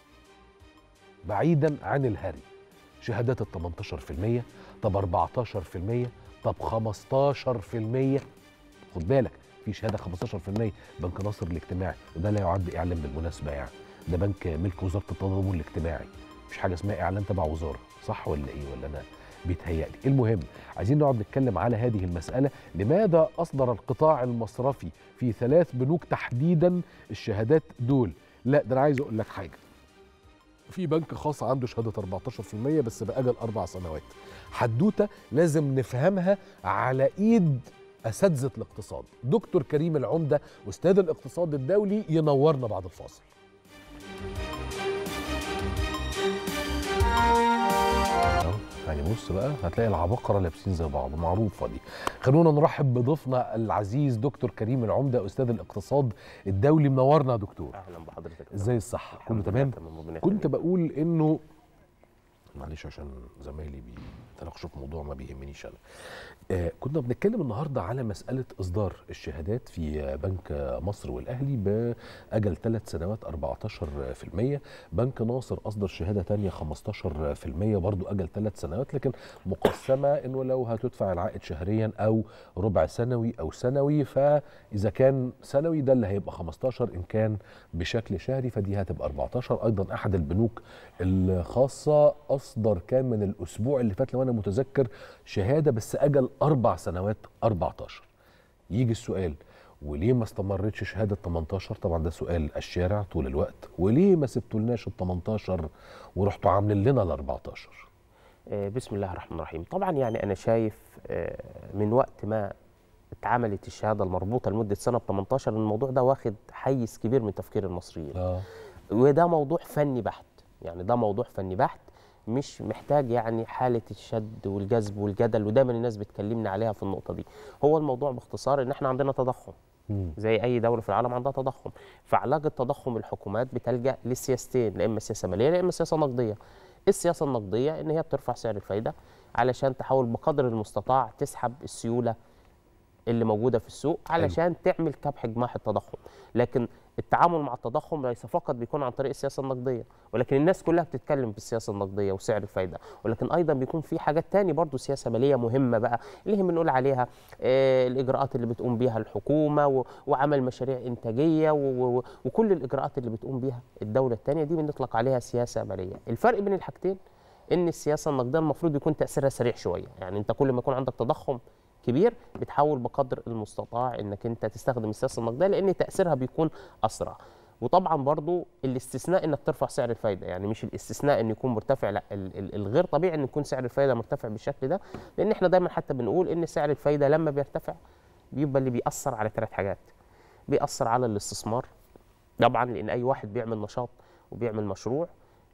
بعيدا عن الهري شهادات ال 18% طب 14% طب 15% خد بالك في شهاده 15% بنك ناصر الاجتماعي وده لا يعد اعلان بالمناسبه يعني ده بنك ملك وزاره التضامن الاجتماعي مفيش حاجه اسمها اعلان تبع وزاره صح ولا ايه ولا انا بيتهيألي المهم عايزين نقعد نتكلم على هذه المسألة لماذا أصدر القطاع المصرفي في ثلاث بنوك تحديدا الشهادات دول لا ده أنا عايز أقول لك حاجة في بنك خاص عنده شهادة 14% بس بأجل أربع سنوات حدوتة لازم نفهمها على إيد أساتذة الاقتصاد دكتور كريم العمدة أستاذ الاقتصاد الدولي ينورنا بعد الفاصل أهو، يعني بص بقى هتلاقي العباقرة لابسين زي بعض معروفة دي خلونا نرحب بضيفنا العزيز دكتور كريم العمدة أستاذ الاقتصاد الدولي منورنا يا دكتور اهلا بحضرتك ازاي الصحة كله الحمد تمام لله تمام ربنا كنت يخليك. بقول انه معلش عشان زمايلي بيتناقشوا في موضوع ما بيهمنيش انا آه كنا بنتكلم النهارده على مساله اصدار الشهادات في بنك مصر والاهلي باجل ثلاث سنوات 14% بنك ناصر اصدر شهاده تانية 15% برضو اجل ثلاث سنوات لكن مقسمه انه لو هتدفع العائد شهريا او ربع سنوي او سنوي فاذا كان سنوي ده اللي هيبقى 15 ان كان بشكل شهري فدي هتبقى 14 ايضا احد البنوك الخاصه اصدر كان من الاسبوع اللي فات لو انا متذكر شهاده بس اجل اربع سنوات 14 يجي السؤال وليه ما استمرتش شهاده 18 طبعا ده سؤال الشارع طول الوقت وليه ما سبتولناش ال 18 ورحتوا عاملين لنا ال 14 آه، بسم الله الرحمن الرحيم طبعا يعني انا شايف آه، من وقت ما اتعملت الشهاده المربوطه لمده سنه ب 18 الموضوع ده واخد حيز كبير من تفكير المصريين اه وده موضوع فني بحت يعني ده موضوع فني بحت مش محتاج يعني حالة الشد والجذب والجدل ودايما الناس بتكلمنا عليها في النقطة دي هو الموضوع باختصار ان احنا عندنا تضخم زي اي دولة في العالم عندها تضخم فعلاج التضخم الحكومات بتلجأ للسياستين لا اما سياسة مالية لا اما سياسة نقدية السياسة النقدية ان هي بترفع سعر الفايدة علشان تحاول بقدر المستطاع تسحب السيولة اللي موجوده في السوق علشان تعمل كبح جماح التضخم لكن التعامل مع التضخم ليس فقط بيكون عن طريق السياسه النقديه ولكن الناس كلها بتتكلم في السياسه النقديه وسعر الفايده ولكن ايضا بيكون في حاجات تاني برضو سياسه ماليه مهمه بقى اللي هي بنقول عليها آه الاجراءات اللي بتقوم بيها الحكومه و- وعمل مشاريع انتاجيه و- و- وكل الاجراءات اللي بتقوم بيها الدوله التانيه دي بنطلق عليها سياسه ماليه الفرق بين الحاجتين ان السياسه النقديه المفروض يكون تاثيرها سريع شويه يعني انت كل ما يكون عندك تضخم كبير بتحاول بقدر المستطاع انك انت تستخدم السياسه النقديه لان تاثيرها بيكون اسرع وطبعا برضو الاستثناء انك ترفع سعر الفايده يعني مش الاستثناء ان يكون مرتفع لا ال- ال- الغير طبيعي ان يكون سعر الفايده مرتفع بالشكل ده لان احنا دايما حتى بنقول ان سعر الفايده لما بيرتفع بيبقى اللي بيأثر على ثلاث حاجات بيأثر على الاستثمار طبعا لان اي واحد بيعمل نشاط وبيعمل مشروع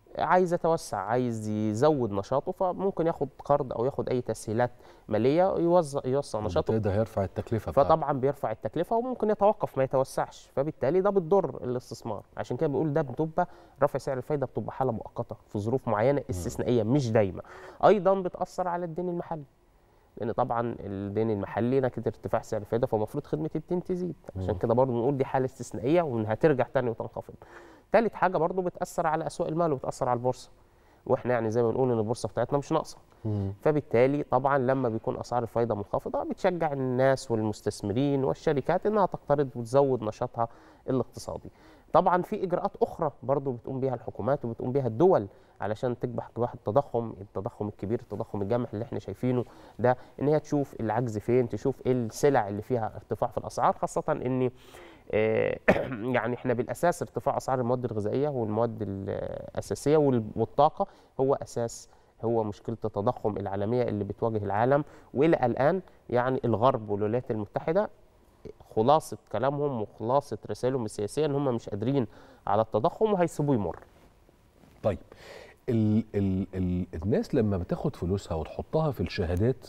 عايز يتوسع عايز يزود نشاطه فممكن ياخد قرض او ياخد اي تسهيلات ماليه يوزع يوسع نشاطه ده هيرفع التكلفه بتاعته. فطبعا بيرفع التكلفه وممكن يتوقف ما يتوسعش فبالتالي ده بتضر الاستثمار عشان كده بنقول ده بتبقى رفع سعر الفايده بتبقى حاله مؤقته في ظروف معينه استثنائيه مش دايمه ايضا بتاثر على الدين المحلي لان طبعا الدين المحلي نتيجه ارتفاع سعر الفائده فالمفروض خدمه الدين تزيد عشان كده برضه بنقول دي حاله استثنائيه وانها ترجع تاني وتنخفض ثالث حاجه برضه بتاثر على اسواق المال وبتاثر على البورصه واحنا يعني زي ما بنقول ان البورصه بتاعتنا مش ناقصه فبالتالي طبعا لما بيكون اسعار الفايده منخفضه بتشجع الناس والمستثمرين والشركات انها تقترض وتزود نشاطها الاقتصادي طبعا في اجراءات اخرى برضو بتقوم بها الحكومات وبتقوم بها الدول علشان تكبح كباح التضخم التضخم الكبير التضخم الجامح اللي احنا شايفينه ده ان هي تشوف العجز فين تشوف ايه السلع اللي فيها ارتفاع في الاسعار خاصه ان آه، يعني احنا بالاساس ارتفاع اسعار المواد الغذائيه والمواد الاساسيه وال- والطاقه هو اساس هو مشكله التضخم العالميه اللي بتواجه العالم والى الان يعني الغرب والولايات المتحده خلاصه كلامهم وخلاصه رسائلهم السياسيه ان هم مش قادرين على التضخم وهيسيبوه يمر طيب ال ال ال الناس لما بتاخد فلوسها وتحطها في الشهادات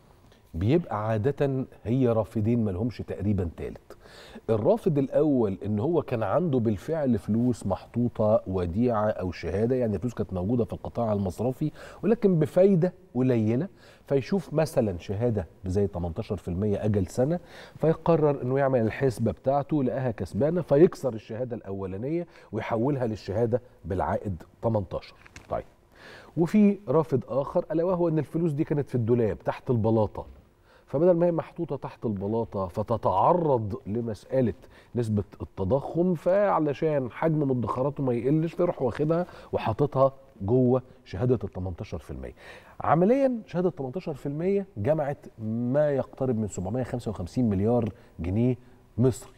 بيبقى عادة هي رافدين ملهمش تقريبا تالت الرافد الأول إن هو كان عنده بالفعل فلوس محطوطة وديعة أو شهادة يعني الفلوس كانت موجودة في القطاع المصرفي ولكن بفايدة قليلة فيشوف مثلا شهادة بزي 18% أجل سنة فيقرر إنه يعمل الحسبة بتاعته لقاها كسبانة فيكسر الشهادة الأولانية ويحولها للشهادة بالعائد 18 طيب وفي رافد اخر الا وهو ان الفلوس دي كانت في الدولاب تحت البلاطه فبدل ما هي محطوطه تحت البلاطه فتتعرض لمساله نسبه التضخم فعلشان حجم مدخراته ما يقلش فيروح واخدها وحاططها جوه شهاده ال 18% عمليا شهاده 18% جمعت ما يقترب من 755 مليار جنيه مصري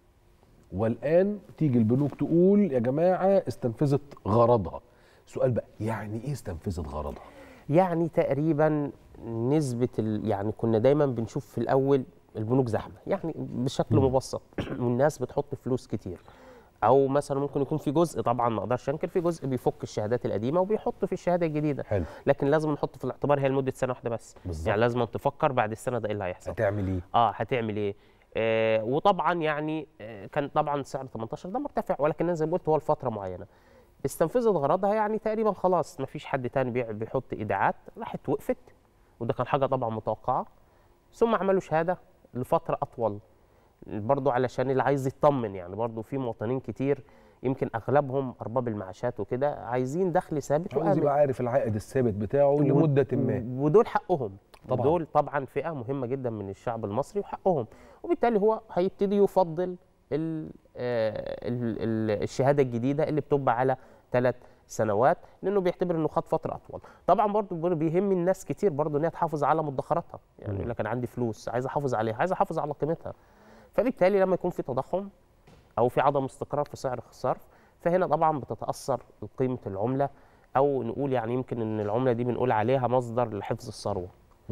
والان تيجي البنوك تقول يا جماعه استنفذت غرضها سؤال بقى يعني ايه استنفذت غرضها يعني تقريبا نسبة ال... يعني كنا دايما بنشوف في الأول البنوك زحمة يعني بشكل مبسط والناس بتحط فلوس كتير أو مثلا ممكن يكون في جزء طبعا ما أقدرش أنكر في جزء بيفك الشهادات القديمة وبيحط في الشهادة الجديدة حلو لكن لازم نحط في الاعتبار هي لمدة سنة واحدة بس بالظبط. يعني لازم تفكر بعد السنة ده إيه اللي هيحصل هتعمل ايه اه هتعمل ايه آه وطبعا يعني آه كان طبعا سعر 18 ده مرتفع ولكن أنا زي ما قلت هو لفتره معينه استنفذت غرضها يعني تقريبا خلاص ما فيش حد تاني بيع- بيحط ايداعات راحت وقفت وده كان حاجه طبعا متوقعه ثم عملوا شهاده لفتره اطول برضو علشان اللي عايز يطمن يعني برضو في مواطنين كتير يمكن اغلبهم ارباب المعاشات وكده عايزين دخل ثابت عاوز وآمن. يبقى عارف العائد الثابت بتاعه ود- لمده ما ودول حقهم طبعاً. طبعا دول طبعا فئه مهمه جدا من الشعب المصري وحقهم وبالتالي هو هيبتدي يفضل ال آه، ال ال الشهاده الجديده اللي بتبقى على ثلاث سنوات لانه بيعتبر انه خد فتره اطول طبعا برضو بر- بيهم الناس كتير برضو ان هي تحافظ على مدخراتها يعني يقول لك انا عندي فلوس عايز احافظ عليها عايز احافظ على قيمتها فبالتالي لما يكون في تضخم او في عدم استقرار في سعر الصرف فهنا طبعا بتتاثر قيمه العمله او نقول يعني يمكن ان العمله دي بنقول عليها مصدر لحفظ الثروه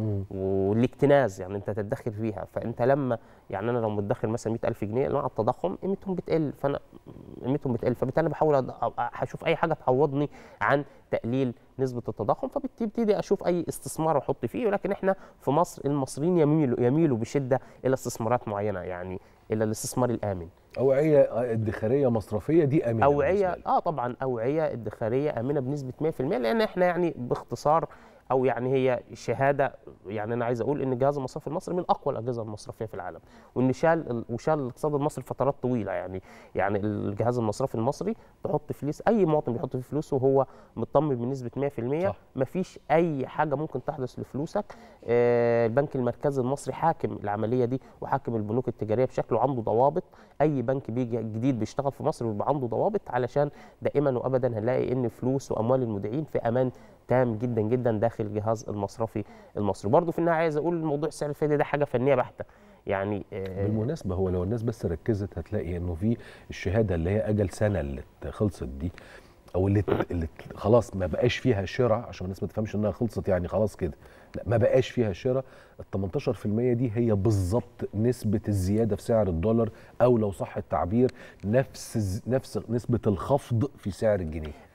والاكتناز يعني انت تدخر فيها فانت لما يعني انا لو مدخر مثلا 100000 جنيه مع التضخم قيمتهم بتقل فانا قيمتهم بتقل فبالتالي انا بحاول أد- أ- هشوف اي حاجه تعوضني عن تقليل نسبه التضخم فببتدي اشوف اي استثمار احط فيه ولكن احنا في مصر المصريين يميلوا يميلوا بشده الى استثمارات معينه يعني الى الاستثمار الامن اوعيه ادخاريه مصرفيه دي امنه اوعيه اه طبعا اوعيه ادخاريه امنه بنسبه 100% لان احنا يعني باختصار او يعني هي شهاده يعني انا عايز اقول ان الجهاز المصرفي المصري من اقوى الاجهزه المصرفيه في العالم وان شال وشال الاقتصاد المصري فترات طويله يعني يعني الجهاز المصرفي المصري تحط فلوس اي مواطن بيحط فيه فلوسه وهو مطمن بنسبه 100% صح. مفيش اي حاجه ممكن تحدث لفلوسك آه، البنك المركزي المصري حاكم العمليه دي وحاكم البنوك التجاريه بشكل وعنده ضوابط اي بنك بيجي جديد بيشتغل في مصر بيبقى عنده ضوابط علشان دائما وابدا هنلاقي ان فلوس واموال المودعين في امان تام جدا جدا داخل الجهاز المصرفي المصري برضه في النهايه عايز اقول موضوع سعر الفائده ده حاجه فنيه بحته يعني آه، بالمناسبه هو لو الناس بس ركزت هتلاقي انه في الشهاده اللي هي اجل سنه اللي خلصت دي او اللي اللي خلاص ما بقاش فيها شراء عشان الناس ما تفهمش انها خلصت يعني خلاص كده لا ما بقاش فيها شراء ال 18% دي هي بالظبط نسبه الزياده في سعر الدولار او لو صح التعبير نفس الز- نفس نسبه الخفض في سعر الجنيه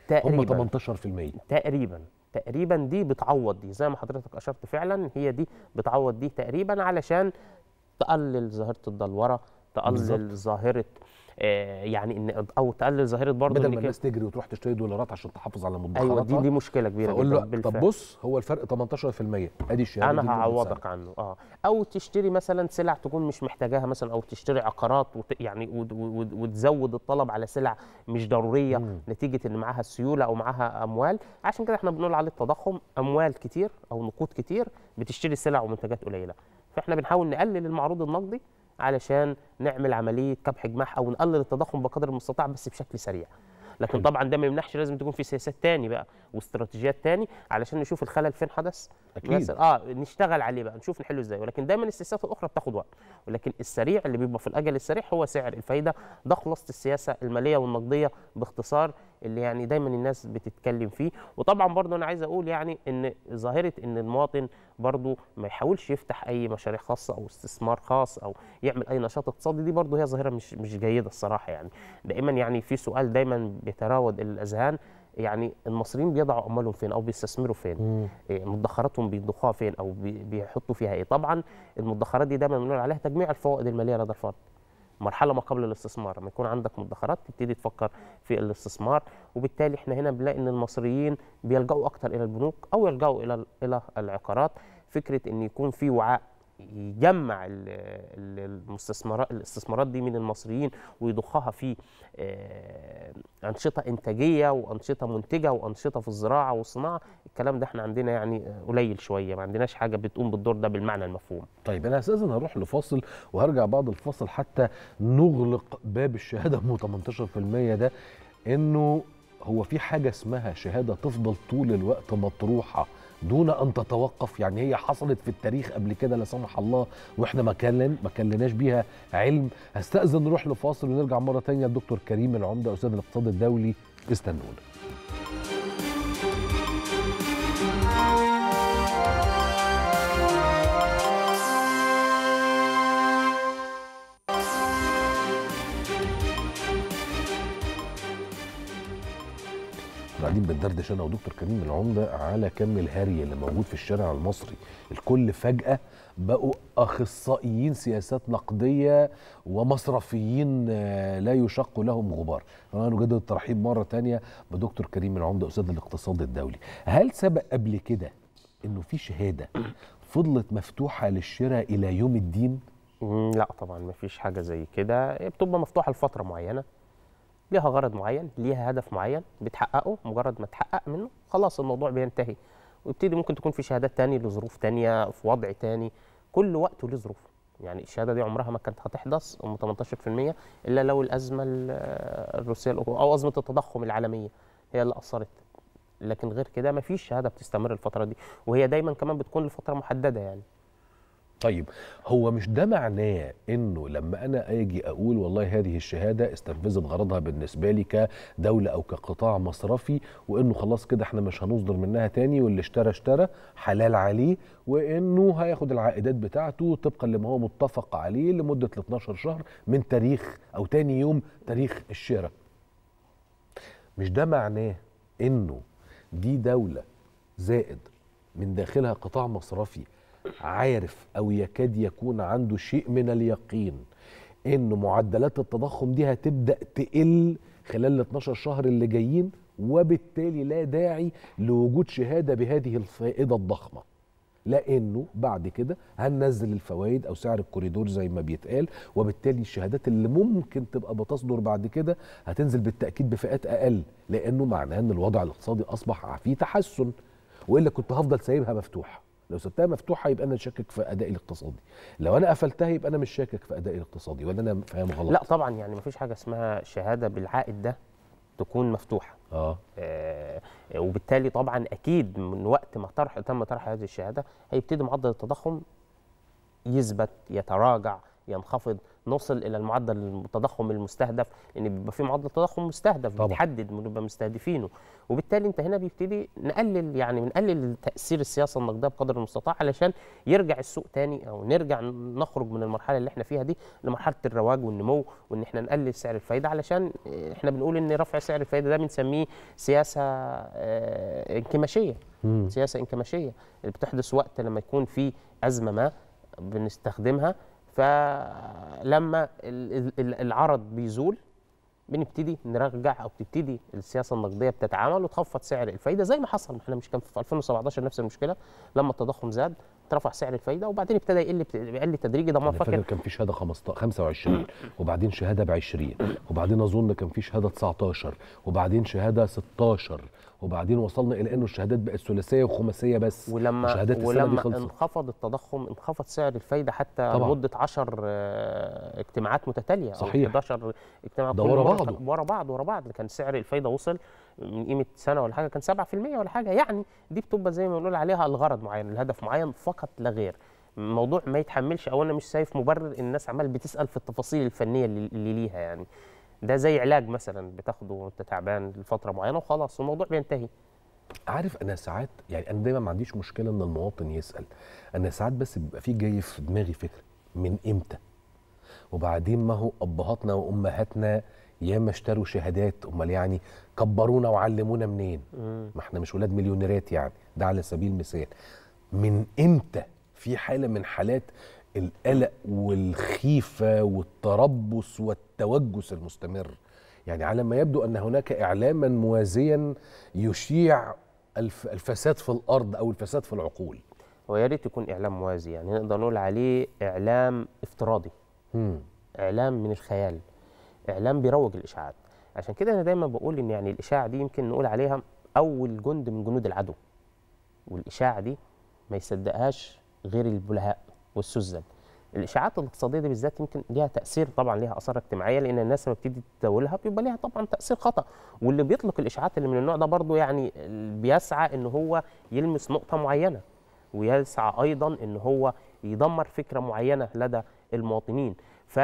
هم تقريبا 18% تقريبا تقريبا دي بتعوض دي زي ما حضرتك اشرت فعلا هي دي بتعوض دي تقريبا علشان تقلل ظاهره الدلوره تقلل بالظبط. ظاهره آه يعني ان او تقلل ظاهره برضه بدل إن ما كده- الناس تجري وتروح تشتري دولارات عشان تحافظ على ايوه مدخراتها دي دي مشكله كبيره فاقول جدا له طب بالفعل. بص هو الفرق 18% ادي الشهاده دي انا لمدة هعوضك سنة. عنه اه او تشتري مثلا سلع تكون مش محتاجاها مثلا او تشتري عقارات وت... يعني ود... ود... وتزود الطلب على سلع مش ضروريه مم. نتيجه ان معاها سيوله او معاها اموال عشان كده احنا بنقول عليه التضخم اموال كتير او نقود كتير بتشتري سلع ومنتجات قليله فاحنا بنحاول نقلل المعروض النقدي علشان نعمل عمليه كبح جماح او نقلل التضخم بقدر المستطاع بس بشكل سريع لكن طبعا ده ما يمنعش لازم تكون في سياسات تاني بقى واستراتيجيات تاني علشان نشوف الخلل فين حدث أكيد. مثلا اه نشتغل عليه بقى نشوف نحله ازاي ولكن دايما السياسات الاخرى بتاخد وقت ولكن السريع اللي بيبقى في الاجل السريع هو سعر الفايده ده خلاصه السياسه الماليه والنقديه باختصار اللي يعني دايما الناس بتتكلم فيه وطبعا برضه انا عايز اقول يعني ان ظاهره ان المواطن برضه ما يحاولش يفتح اي مشاريع خاصه او استثمار خاص او يعمل اي نشاط اقتصادي دي برضه هي ظاهره مش مش جيده الصراحه يعني دائما يعني في سؤال دايما بيتراود الاذهان يعني المصريين بيضعوا اموالهم فين او بيستثمروا فين مم. إيه، مدخراتهم بيضخوها فين او بي- بيحطوا فيها ايه طبعا المدخرات دي دايما بنقول عليها تجميع الفوائد الماليه لدى الفرد مرحله ما قبل الاستثمار لما يكون عندك مدخرات تبتدي تفكر في الاستثمار وبالتالي احنا هنا بنلاقي ان المصريين بيلجأوا اكتر الى البنوك او يلجأوا الى الى العقارات فكره ان يكون في وعاء يجمع ال- ال- المستثمرات الاستثمارات دي من المصريين ويضخها في آه، انشطه انتاجيه وانشطه منتجه وانشطه في الزراعه والصناعه الكلام ده احنا عندنا يعني آه، قليل شويه ما عندناش حاجه بتقوم بالدور ده بالمعنى المفهوم طيب انا اساسا هروح لفاصل وهرجع بعد الفاصل حتى نغلق باب الشهاده ب 18% ده انه هو في حاجه اسمها شهاده تفضل طول الوقت مطروحه دون ان تتوقف يعني هي حصلت في التاريخ قبل كده لا سمح الله واحنا ما كان ما كلناش بيها علم هستاذن نروح لفاصل ونرجع مره تانية الدكتور كريم العمده استاذ الاقتصاد الدولي استنونا قاعدين بندردش انا ودكتور كريم العمده على كم الهري اللي موجود في الشارع المصري الكل فجاه بقوا اخصائيين سياسات نقديه ومصرفيين آه، لا يشق لهم غبار انا نجدد الترحيب مره تانية بدكتور كريم العمده استاذ الاقتصاد الدولي هل سبق قبل كده انه في شهاده فضلت مفتوحه للشراء الى يوم الدين مم، لا طبعا ما فيش حاجه زي كده بتبقى مفتوحه لفتره معينه ليها غرض معين ليها هدف معين بتحققه مجرد ما تحقق منه خلاص الموضوع بينتهي ويبتدي ممكن تكون في شهادات تاني لظروف تانية في وضع تاني كل وقت له ظروف يعني الشهاده دي عمرها ما كانت هتحدث ام 18% الا لو الازمه ال- الروسيه الأوكرا- او ازمه التضخم العالميه هي اللي اثرت لكن غير كده ما فيش شهاده بتستمر الفتره دي وهي دايما كمان بتكون لفتره محدده يعني طيب هو مش ده معناه انه لما انا اجي اقول والله هذه الشهاده استنفذت غرضها بالنسبه لي كدوله او كقطاع مصرفي وانه خلاص كده احنا مش هنصدر منها تاني واللي اشترى اشترى حلال عليه وانه هياخد العائدات بتاعته طبقا لما هو متفق عليه لمده ال 12 شهر من تاريخ او تاني يوم تاريخ الشراء مش ده معناه انه دي دوله زائد من داخلها قطاع مصرفي عارف او يكاد يكون عنده شيء من اليقين ان معدلات التضخم دي هتبدا تقل خلال ال 12 شهر اللي جايين وبالتالي لا داعي لوجود شهاده بهذه الفائده الضخمه لانه بعد كده هننزل الفوائد او سعر الكوريدور زي ما بيتقال وبالتالي الشهادات اللي ممكن تبقى بتصدر بعد كده هتنزل بالتاكيد بفئات اقل لانه معناه ان الوضع الاقتصادي اصبح فيه تحسن والا كنت هفضل سايبها مفتوحه لو سبتها مفتوحه يبقى انا شاكك في ادائي الاقتصادي لو انا قفلتها يبقى انا مش شاكك في ادائي الاقتصادي ولا انا فاهم غلط لا طبعا يعني ما فيش حاجه اسمها شهاده بالعائد ده تكون مفتوحه اه آه وبالتالي طبعا اكيد من وقت ما طرح تم طرح هذه الشهاده هيبتدي معدل التضخم يثبت يتراجع ينخفض نوصل الى المعدل التضخم المستهدف لان بيبقى في معدل تضخم مستهدف طبعا. بيتحدد بنبقى مستهدفينه وبالتالي انت هنا بيبتدي نقلل يعني بنقلل تاثير السياسه النقديه بقدر المستطاع علشان يرجع السوق تاني او نرجع نخرج من المرحله اللي احنا فيها دي لمرحله الرواج والنمو وان احنا نقلل سعر الفايده علشان احنا بنقول ان رفع سعر الفايده ده بنسميه سياسه آه، انكماشيه مم. سياسه انكماشيه اللي بتحدث وقت لما يكون في ازمه ما بنستخدمها فلما ال- ال- العرض بيزول بنبتدي نرجع او بتبتدي السياسه النقديه بتتعامل وتخفض سعر الفايده زي ما حصل ما احنا مش كان في 2017 نفس المشكله لما التضخم زاد اترفع سعر الفايده وبعدين ابتدى يقل يقل تدريجي ده ما انا فاكر فاكر كان في شهاده 15 25 وبعدين شهاده ب 20 وبعدين اظن كان في شهاده 19 وبعدين شهاده 16 وبعدين وصلنا الى انه الشهادات بقت ثلاثيه وخماسيه بس ولما وشهادات السنه دي ولما خلصت انخفض التضخم انخفض سعر الفايده حتى طبعاً. لمده 10 اجتماعات متتاليه صحيح. او 11 اجتماع ده كل ورا مرة بعضه. كان- ورا بعض ورا بعض كان سعر الفايده وصل من قيمه سنه ولا حاجه كان 7% ولا حاجه يعني دي بتبقى زي ما بنقول عليها الغرض معين الهدف معين فقط لا غير الموضوع ما يتحملش او انا مش شايف مبرر الناس عمال بتسال في التفاصيل الفنيه اللي, اللي ليها يعني ده زي علاج مثلا بتاخده وانت تعبان لفتره معينه وخلاص الموضوع بينتهي عارف انا ساعات يعني انا دايما ما عنديش مشكله ان المواطن يسال انا ساعات بس بيبقى في جاي في دماغي فكره من امتى وبعدين ما هو ابهاتنا وامهاتنا ياما اشتروا شهادات امال يعني كبرونا وعلمونا منين ما احنا مش ولاد مليونيرات يعني ده على سبيل المثال من امتى في حاله من حالات القلق والخيفه والتربص والتوجس المستمر يعني على ما يبدو ان هناك اعلاما موازيا يشيع الف الفساد في الارض او الفساد في العقول ويا ريت يكون اعلام موازي يعني نقدر نقول عليه اعلام افتراضي مم. اعلام من الخيال اعلام بيروج الاشاعات عشان كده انا دايما بقول ان يعني الاشاعه دي يمكن نقول عليها اول جند من جنود العدو والاشاعه دي ما يصدقهاش غير البلهاء والسذج الاشاعات الاقتصاديه دي بالذات يمكن ليها تاثير طبعا ليها اثار اجتماعيه لان الناس لما بتبتدي تداولها بيبقى ليها طبعا تاثير خطا واللي بيطلق الاشاعات اللي من النوع ده برضه يعني بيسعى ان هو يلمس نقطه معينه ويسعى ايضا ان هو يدمر فكره معينه لدى المواطنين ف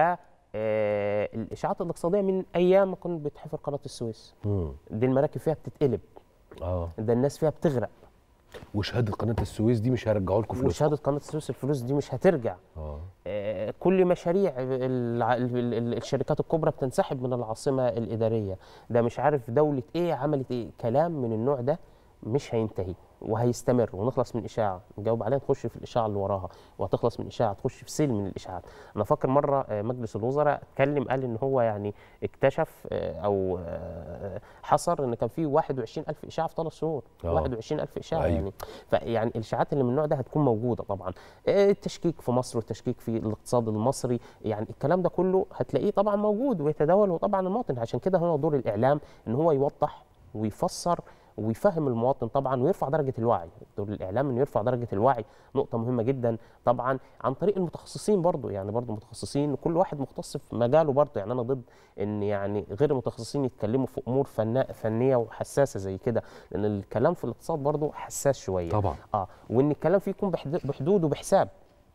آه، الاشاعات الاقتصاديه من ايام ما كنت بتحفر قناه السويس مم. دي المراكب فيها بتتقلب اه ده الناس فيها بتغرق وشهاده قناه السويس دي مش هيرجعوا لكم فلوس وشهاده قناه السويس الفلوس دي مش هترجع اه آه، كل مشاريع الع- ال- ال- ال- الشركات الكبرى بتنسحب من العاصمه الاداريه ده مش عارف دوله ايه عملت ايه كلام من النوع ده مش هينتهي وهيستمر ونخلص من اشاعه نجاوب عليها نخش في الاشاعه اللي وراها وهتخلص من اشاعه تخش في سيل من الاشاعات انا فاكر مره آه، مجلس الوزراء اتكلم قال ان هو يعني اكتشف آه، او آه، حصر ان كان في 21000 اشاعه في ثلاث شهور آه. 21000 اشاعه أيوة. يعني فيعني الاشاعات اللي من النوع ده هتكون موجوده طبعا آه، التشكيك في مصر والتشكيك في الاقتصاد المصري يعني الكلام ده كله هتلاقيه طبعا موجود ويتداول طبعا المواطن عشان كده هو دور الاعلام ان هو يوضح ويفسر ويفهم المواطن طبعا ويرفع درجه الوعي دور الاعلام انه يرفع درجه الوعي نقطه مهمه جدا طبعا عن طريق المتخصصين برضو يعني برضو متخصصين كل واحد مختص في مجاله برضو يعني انا ضد ان يعني غير المتخصصين يتكلموا في امور فنا فنيه وحساسه زي كده لان الكلام في الاقتصاد برضو حساس شويه طبعا اه وان الكلام فيه يكون بحد- بحدود وبحساب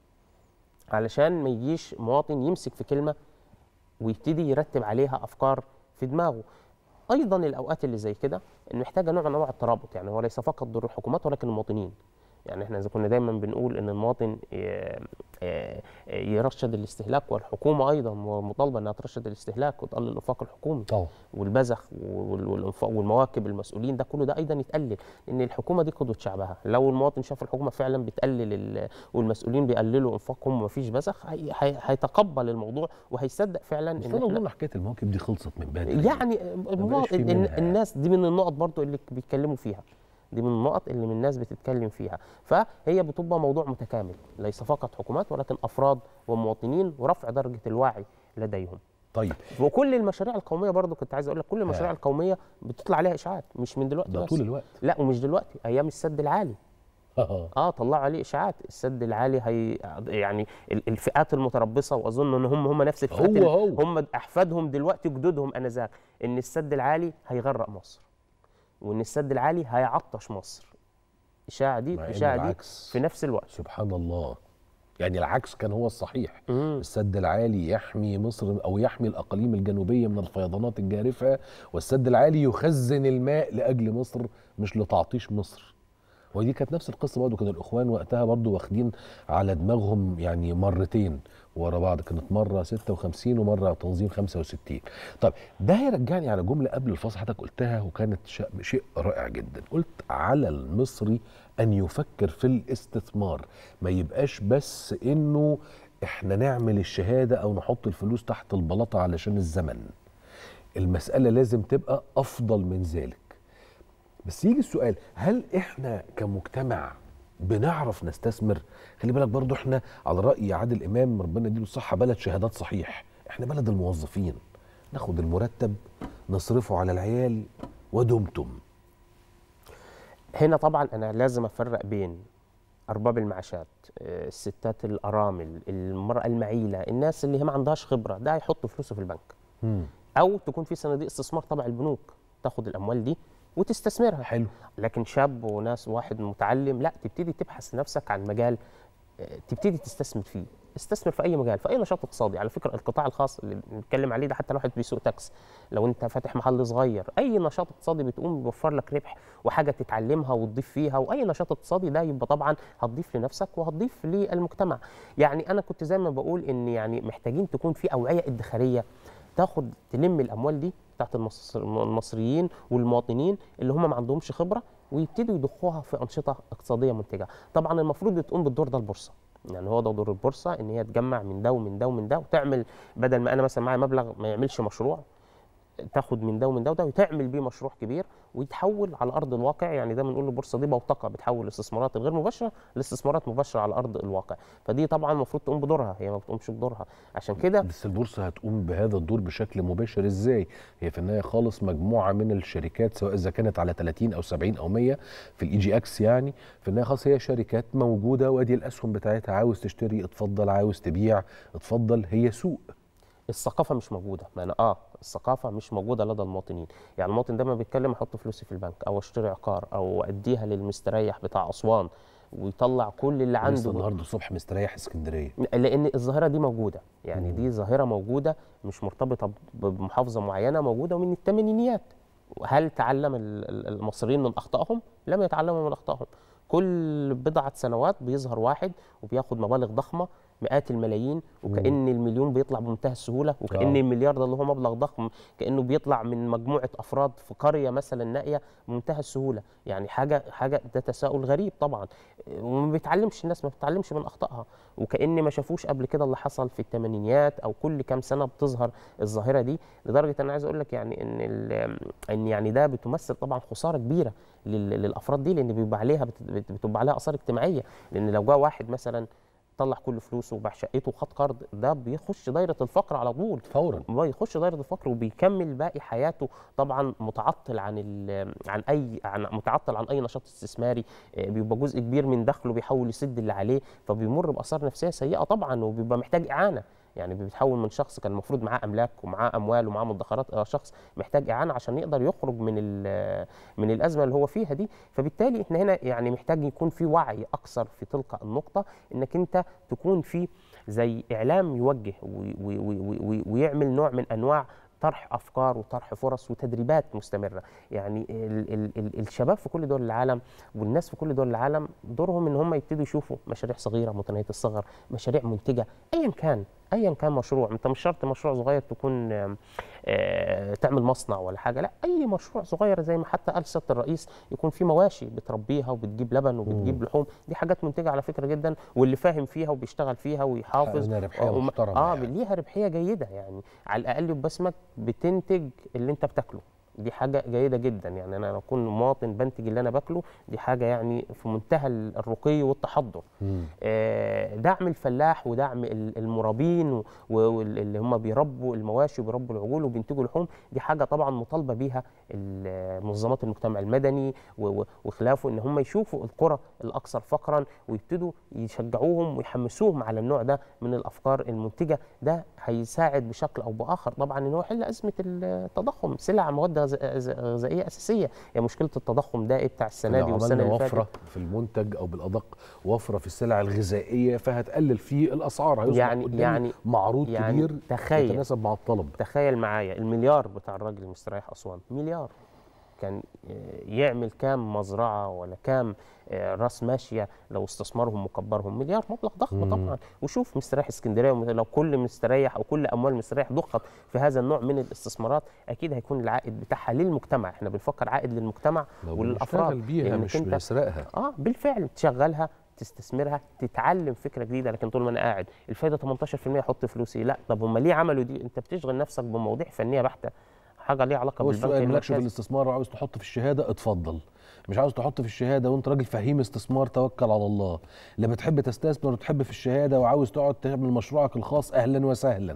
علشان ما يجيش مواطن يمسك في كلمه ويبتدي يرتب عليها افكار في دماغه ايضا الاوقات اللي زي كده محتاجه نوع من انواع الترابط يعني هو ليس فقط دور الحكومات ولكن المواطنين يعني احنا اذا كنا دايما بنقول ان المواطن ي- ي- يرشد الاستهلاك والحكومه ايضا مطالبه انها ترشد الاستهلاك وتقلل الانفاق الحكومي طبعا والبذخ وال- والانفاق والمواكب المسؤولين ده كله ده ايضا يتقلل لان الحكومه دي قدوه شعبها لو المواطن شاف الحكومه فعلا بتقلل ال- والمسؤولين بيقللوا انفاقهم ومفيش بذخ هي- هي- هيتقبل الموضوع وهيصدق فعلا بس ان انا احنا اظن حكايه المواكب دي خلصت من بدري يعني المواطن في الن- منها. الناس دي من النقط برضو اللي بيتكلموا فيها دي من النقط اللي من الناس بتتكلم فيها فهي بتبقى موضوع متكامل ليس فقط حكومات ولكن افراد ومواطنين ورفع درجه الوعي لديهم طيب وكل المشاريع القوميه برضو كنت عايز اقول لك كل المشاريع القوميه بتطلع عليها اشاعات مش من دلوقتي ده بس طول الوقت لا ومش دلوقتي ايام السد العالي اه اه طلعوا عليه اشاعات السد العالي هي يعني ال- الفئات المتربصه واظن ان هم هم نفس الفئات هو اللي- هو. هم احفادهم دلوقتي جدودهم انذاك ان السد العالي هيغرق مصر وان السد العالي هيعطش مصر الاشاعه دي مع إن الاشاعه دي العكس. في نفس الوقت سبحان الله يعني العكس كان هو الصحيح السد العالي يحمي مصر او يحمي الاقاليم الجنوبيه من الفيضانات الجارفه والسد العالي يخزن الماء لاجل مصر مش لتعطيش مصر ودي كانت نفس القصه برضه كان الاخوان وقتها برضه واخدين على دماغهم يعني مرتين ورا بعض كانت مره 56 ومره تنظيم 65 طب ده هيرجعني على جمله قبل الفاصل حضرتك قلتها وكانت شيء- شيء رائع جدا قلت على المصري ان يفكر في الاستثمار ما يبقاش بس انه احنا نعمل الشهاده او نحط الفلوس تحت البلاطه علشان الزمن المساله لازم تبقى افضل من ذلك بس يجي السؤال هل احنا كمجتمع بنعرف نستثمر خلي بالك برضو احنا على راي عادل امام ربنا يديله الصحه بلد شهادات صحيح احنا بلد الموظفين ناخد المرتب نصرفه على العيال ودمتم هنا طبعا انا لازم افرق بين ارباب المعاشات آه، الستات الارامل المراه المعيله الناس اللي هي ما عندهاش خبره ده يحط فلوسه في البنك او تكون في صناديق استثمار تبع البنوك تاخد الاموال دي وتستثمرها حلو لكن شاب وناس واحد متعلم لا تبتدي تبحث لنفسك عن مجال آه، تبتدي تستثمر فيه استثمر في اي مجال في اي نشاط اقتصادي على فكره القطاع الخاص اللي بنتكلم عليه ده حتى لو واحد بيسوق تاكس لو انت فاتح محل صغير اي نشاط اقتصادي بتقوم بيوفر لك ربح وحاجه تتعلمها وتضيف فيها واي نشاط اقتصادي ده يبقى طبعا هتضيف لنفسك وهتضيف للمجتمع يعني انا كنت زي ما بقول ان يعني محتاجين تكون في اوعيه ادخاريه تاخد تلم الاموال دي بتاعت المصر المصريين والمواطنين اللي هم ما عندهمش خبره ويبتدوا يضخوها في انشطه اقتصاديه منتجه طبعا المفروض تقوم بالدور ده البورصه يعني هو ده دور البورصه ان هي تجمع من ده ومن ده ومن ده وتعمل بدل ما انا مثلا معايا مبلغ ما يعملش مشروع تاخد من ده ومن ده وده وتعمل بيه مشروع كبير ويتحول على ارض الواقع يعني ده بنقول البورصه دي بوتقه بتحول الاستثمارات الغير مباشره لاستثمارات مباشره على ارض الواقع فدي طبعا المفروض تقوم بدورها هي ما بتقومش بدورها عشان كده بس البورصه هتقوم بهذا الدور بشكل مباشر ازاي هي في النهايه خالص مجموعه من الشركات سواء اذا كانت على 30 او 70 او 100 في الاي جي اكس يعني في النهايه خالص هي شركات موجوده وادي الاسهم بتاعتها عاوز تشتري اتفضل عاوز تبيع اتفضل هي سوق الثقافه مش موجوده ما انا اه الثقافه مش موجوده لدى المواطنين يعني المواطن دايما بيتكلم احط فلوسي في البنك او اشتري عقار او اديها للمستريح بتاع اسوان ويطلع كل اللي لسه عنده النهارده الصبح مستريح اسكندريه لان الظاهره دي موجوده يعني دي ظاهره موجوده مش مرتبطه ب- بمحافظه معينه موجوده من الثمانينيات هل تعلم ال- ال- المصريين من اخطائهم لم يتعلموا من اخطائهم كل بضعه سنوات بيظهر واحد وبياخد مبالغ ضخمه مئات الملايين وكأن المليون بيطلع بمنتهى السهوله وكأن آه. المليار ده اللي هو مبلغ ضخم كأنه بيطلع من مجموعه افراد في قريه مثلا نائيه بمنتهى السهوله يعني حاجه حاجه ده تساؤل غريب طبعا وما بيتعلمش الناس ما بتتعلمش من اخطائها وكأن ما شافوش قبل كده اللي حصل في الثمانينيات او كل كام سنه بتظهر الظاهره دي لدرجه انا عايز اقول لك يعني ان ال- ان يعني ده بتمثل طبعا خساره كبيره لل- للافراد دي لان بيبقى عليها بت- بت- بتبقى عليها اثار اجتماعيه لان لو جاء واحد مثلا طلع كل فلوسه وباع شقته وخد قرض ده بيخش دايره الفقر على طول فورا بيخش دايره الفقر وبيكمل باقي حياته طبعا متعطل عن ال- عن اي عن متعطل عن اي نشاط استثماري آه، بيبقى جزء كبير من دخله بيحاول يسد اللي عليه فبيمر باثار نفسيه سيئه طبعا وبيبقى محتاج اعانه يعني بيتحول من شخص كان المفروض معاه املاك ومعاه اموال ومعاه مدخرات الى شخص محتاج اعانه عشان يقدر يخرج من ال- من الازمه اللي هو فيها دي فبالتالي احنا هنا يعني محتاج يكون في وعي اكثر في تلك النقطه انك انت تكون في زي اعلام يوجه وي- وي- وي- وي- ويعمل نوع من انواع طرح افكار وطرح فرص وتدريبات مستمره يعني ال ال ال الشباب في كل دول العالم والناس في كل دول العالم دورهم ان هم يبتدوا يشوفوا مشاريع صغيره متناهيه الصغر مشاريع منتجه ايا كان ايا كان مشروع انت مش شرط مشروع صغير تكون آم، آه، تعمل مصنع ولا حاجه لا اي مشروع صغير زي ما حتى قال سياده الرئيس يكون في مواشي بتربيها وبتجيب لبن وبتجيب لحوم دي حاجات منتجه على فكره جدا واللي فاهم فيها وبيشتغل فيها ويحافظ حققنا ربحية وما- محترمة اه يعني. ليها ربحيه جيده يعني على الاقل يبقى اسمك بتنتج اللي انت بتاكله دي حاجة جيدة جدا يعني أنا لو أكون مواطن بنتج اللي أنا باكله دي حاجة يعني في منتهى الرقي والتحضر آه، دعم الفلاح ودعم ال- المرابين و- واللي هم بيربوا المواشي وبيربوا العجول وبينتجوا لحوم دي حاجه طبعا مطالبه بيها ال- منظمات المجتمع المدني و- و- وخلافه ان هم يشوفوا القرى الاكثر فقرا ويبتدوا يشجعوهم ويحمسوهم على النوع ده من الافكار المنتجه ده هيساعد بشكل او باخر طبعا ان هو يحل ازمه التضخم سلع مواد غذا- غذا- غذائيه اساسيه هي مشكله التضخم ده ايه بتاع السنه لو دي والسنه عملنا اللي وفره فاتت في المنتج او بالادق وفره في السلع الغذائيه فهتقلل في الاسعار هيصبح يعني- قدامي يعني- معروض يعني كبير تخيل. يتناسب مع الطلب تخيل معايا المليار بتاع الراجل المستريح اسوان مليار كان آه، يعمل كام مزرعه ولا كام آه، راس ماشيه لو استثمارهم وكبرهم مليار مبلغ ضخم مم. طبعا وشوف مستريح اسكندريه وم- لو كل مستريح او كل اموال مستريح ضخت في هذا النوع من الاستثمارات اكيد هيكون العائد بتاعها للمجتمع احنا بنفكر عائد للمجتمع لو وللافراد بنشتغل بيها لأنك مش أنت- بنسرقها اه بالفعل تشغلها تستثمرها تتعلم فكره جديده لكن طول ما انا قاعد الفايده 18% احط فلوسي لا طب هم ليه عملوا دي انت بتشغل نفسك بمواضيع فنيه بحته حاجه ليها علاقه هو بالبنك السؤال مالكش في المركزي الاستثمار وعاوز تحط في الشهاده اتفضل مش عاوز تحط في الشهاده وانت راجل فهيم استثمار توكل على الله لا بتحب تستثمر وتحب في الشهاده وعاوز تقعد تعمل مشروعك الخاص اهلا وسهلا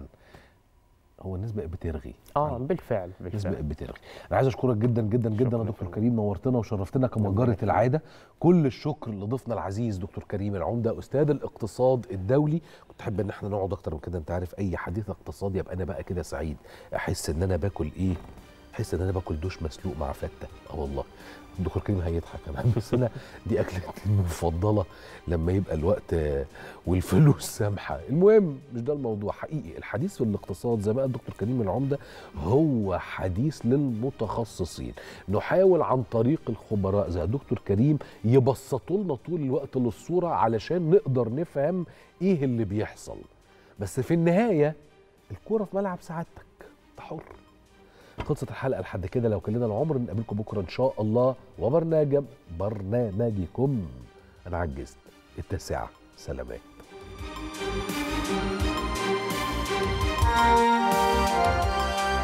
هو الناس بقت بترغي اه بالفعل الناس بالفعل بقت بترغي انا عايز اشكرك جدا جدا جدا يا شكراً دكتور فندم. كريم نورتنا وشرفتنا كما جرت العاده كل الشكر لضيفنا العزيز دكتور كريم العمده استاذ الاقتصاد الدولي كنت احب ان احنا نقعد اكتر من كده انت عارف اي حديث اقتصادي ابقى انا بقى كده سعيد احس ان انا باكل ايه احس ان انا باكل دوش مسلوق مع فته اه والله الدكتور كريم هيضحك انا بس انا دي اكلتي المفضله لما يبقى الوقت آه، والفلوس سامحه المهم مش ده الموضوع حقيقي الحديث في الاقتصاد زي ما قال الدكتور كريم العمده هو حديث للمتخصصين نحاول عن طريق الخبراء زي الدكتور كريم يبسطوا لنا طول الوقت للصوره علشان نقدر نفهم ايه اللي بيحصل بس في النهايه الكوره في ملعب سعادتك انت حر خلصت الحلقه لحد كده لو كلنا العمر نقابلكم بكره ان شاء الله وبرنامج برنامجكم انا عجزت التاسعه سلامات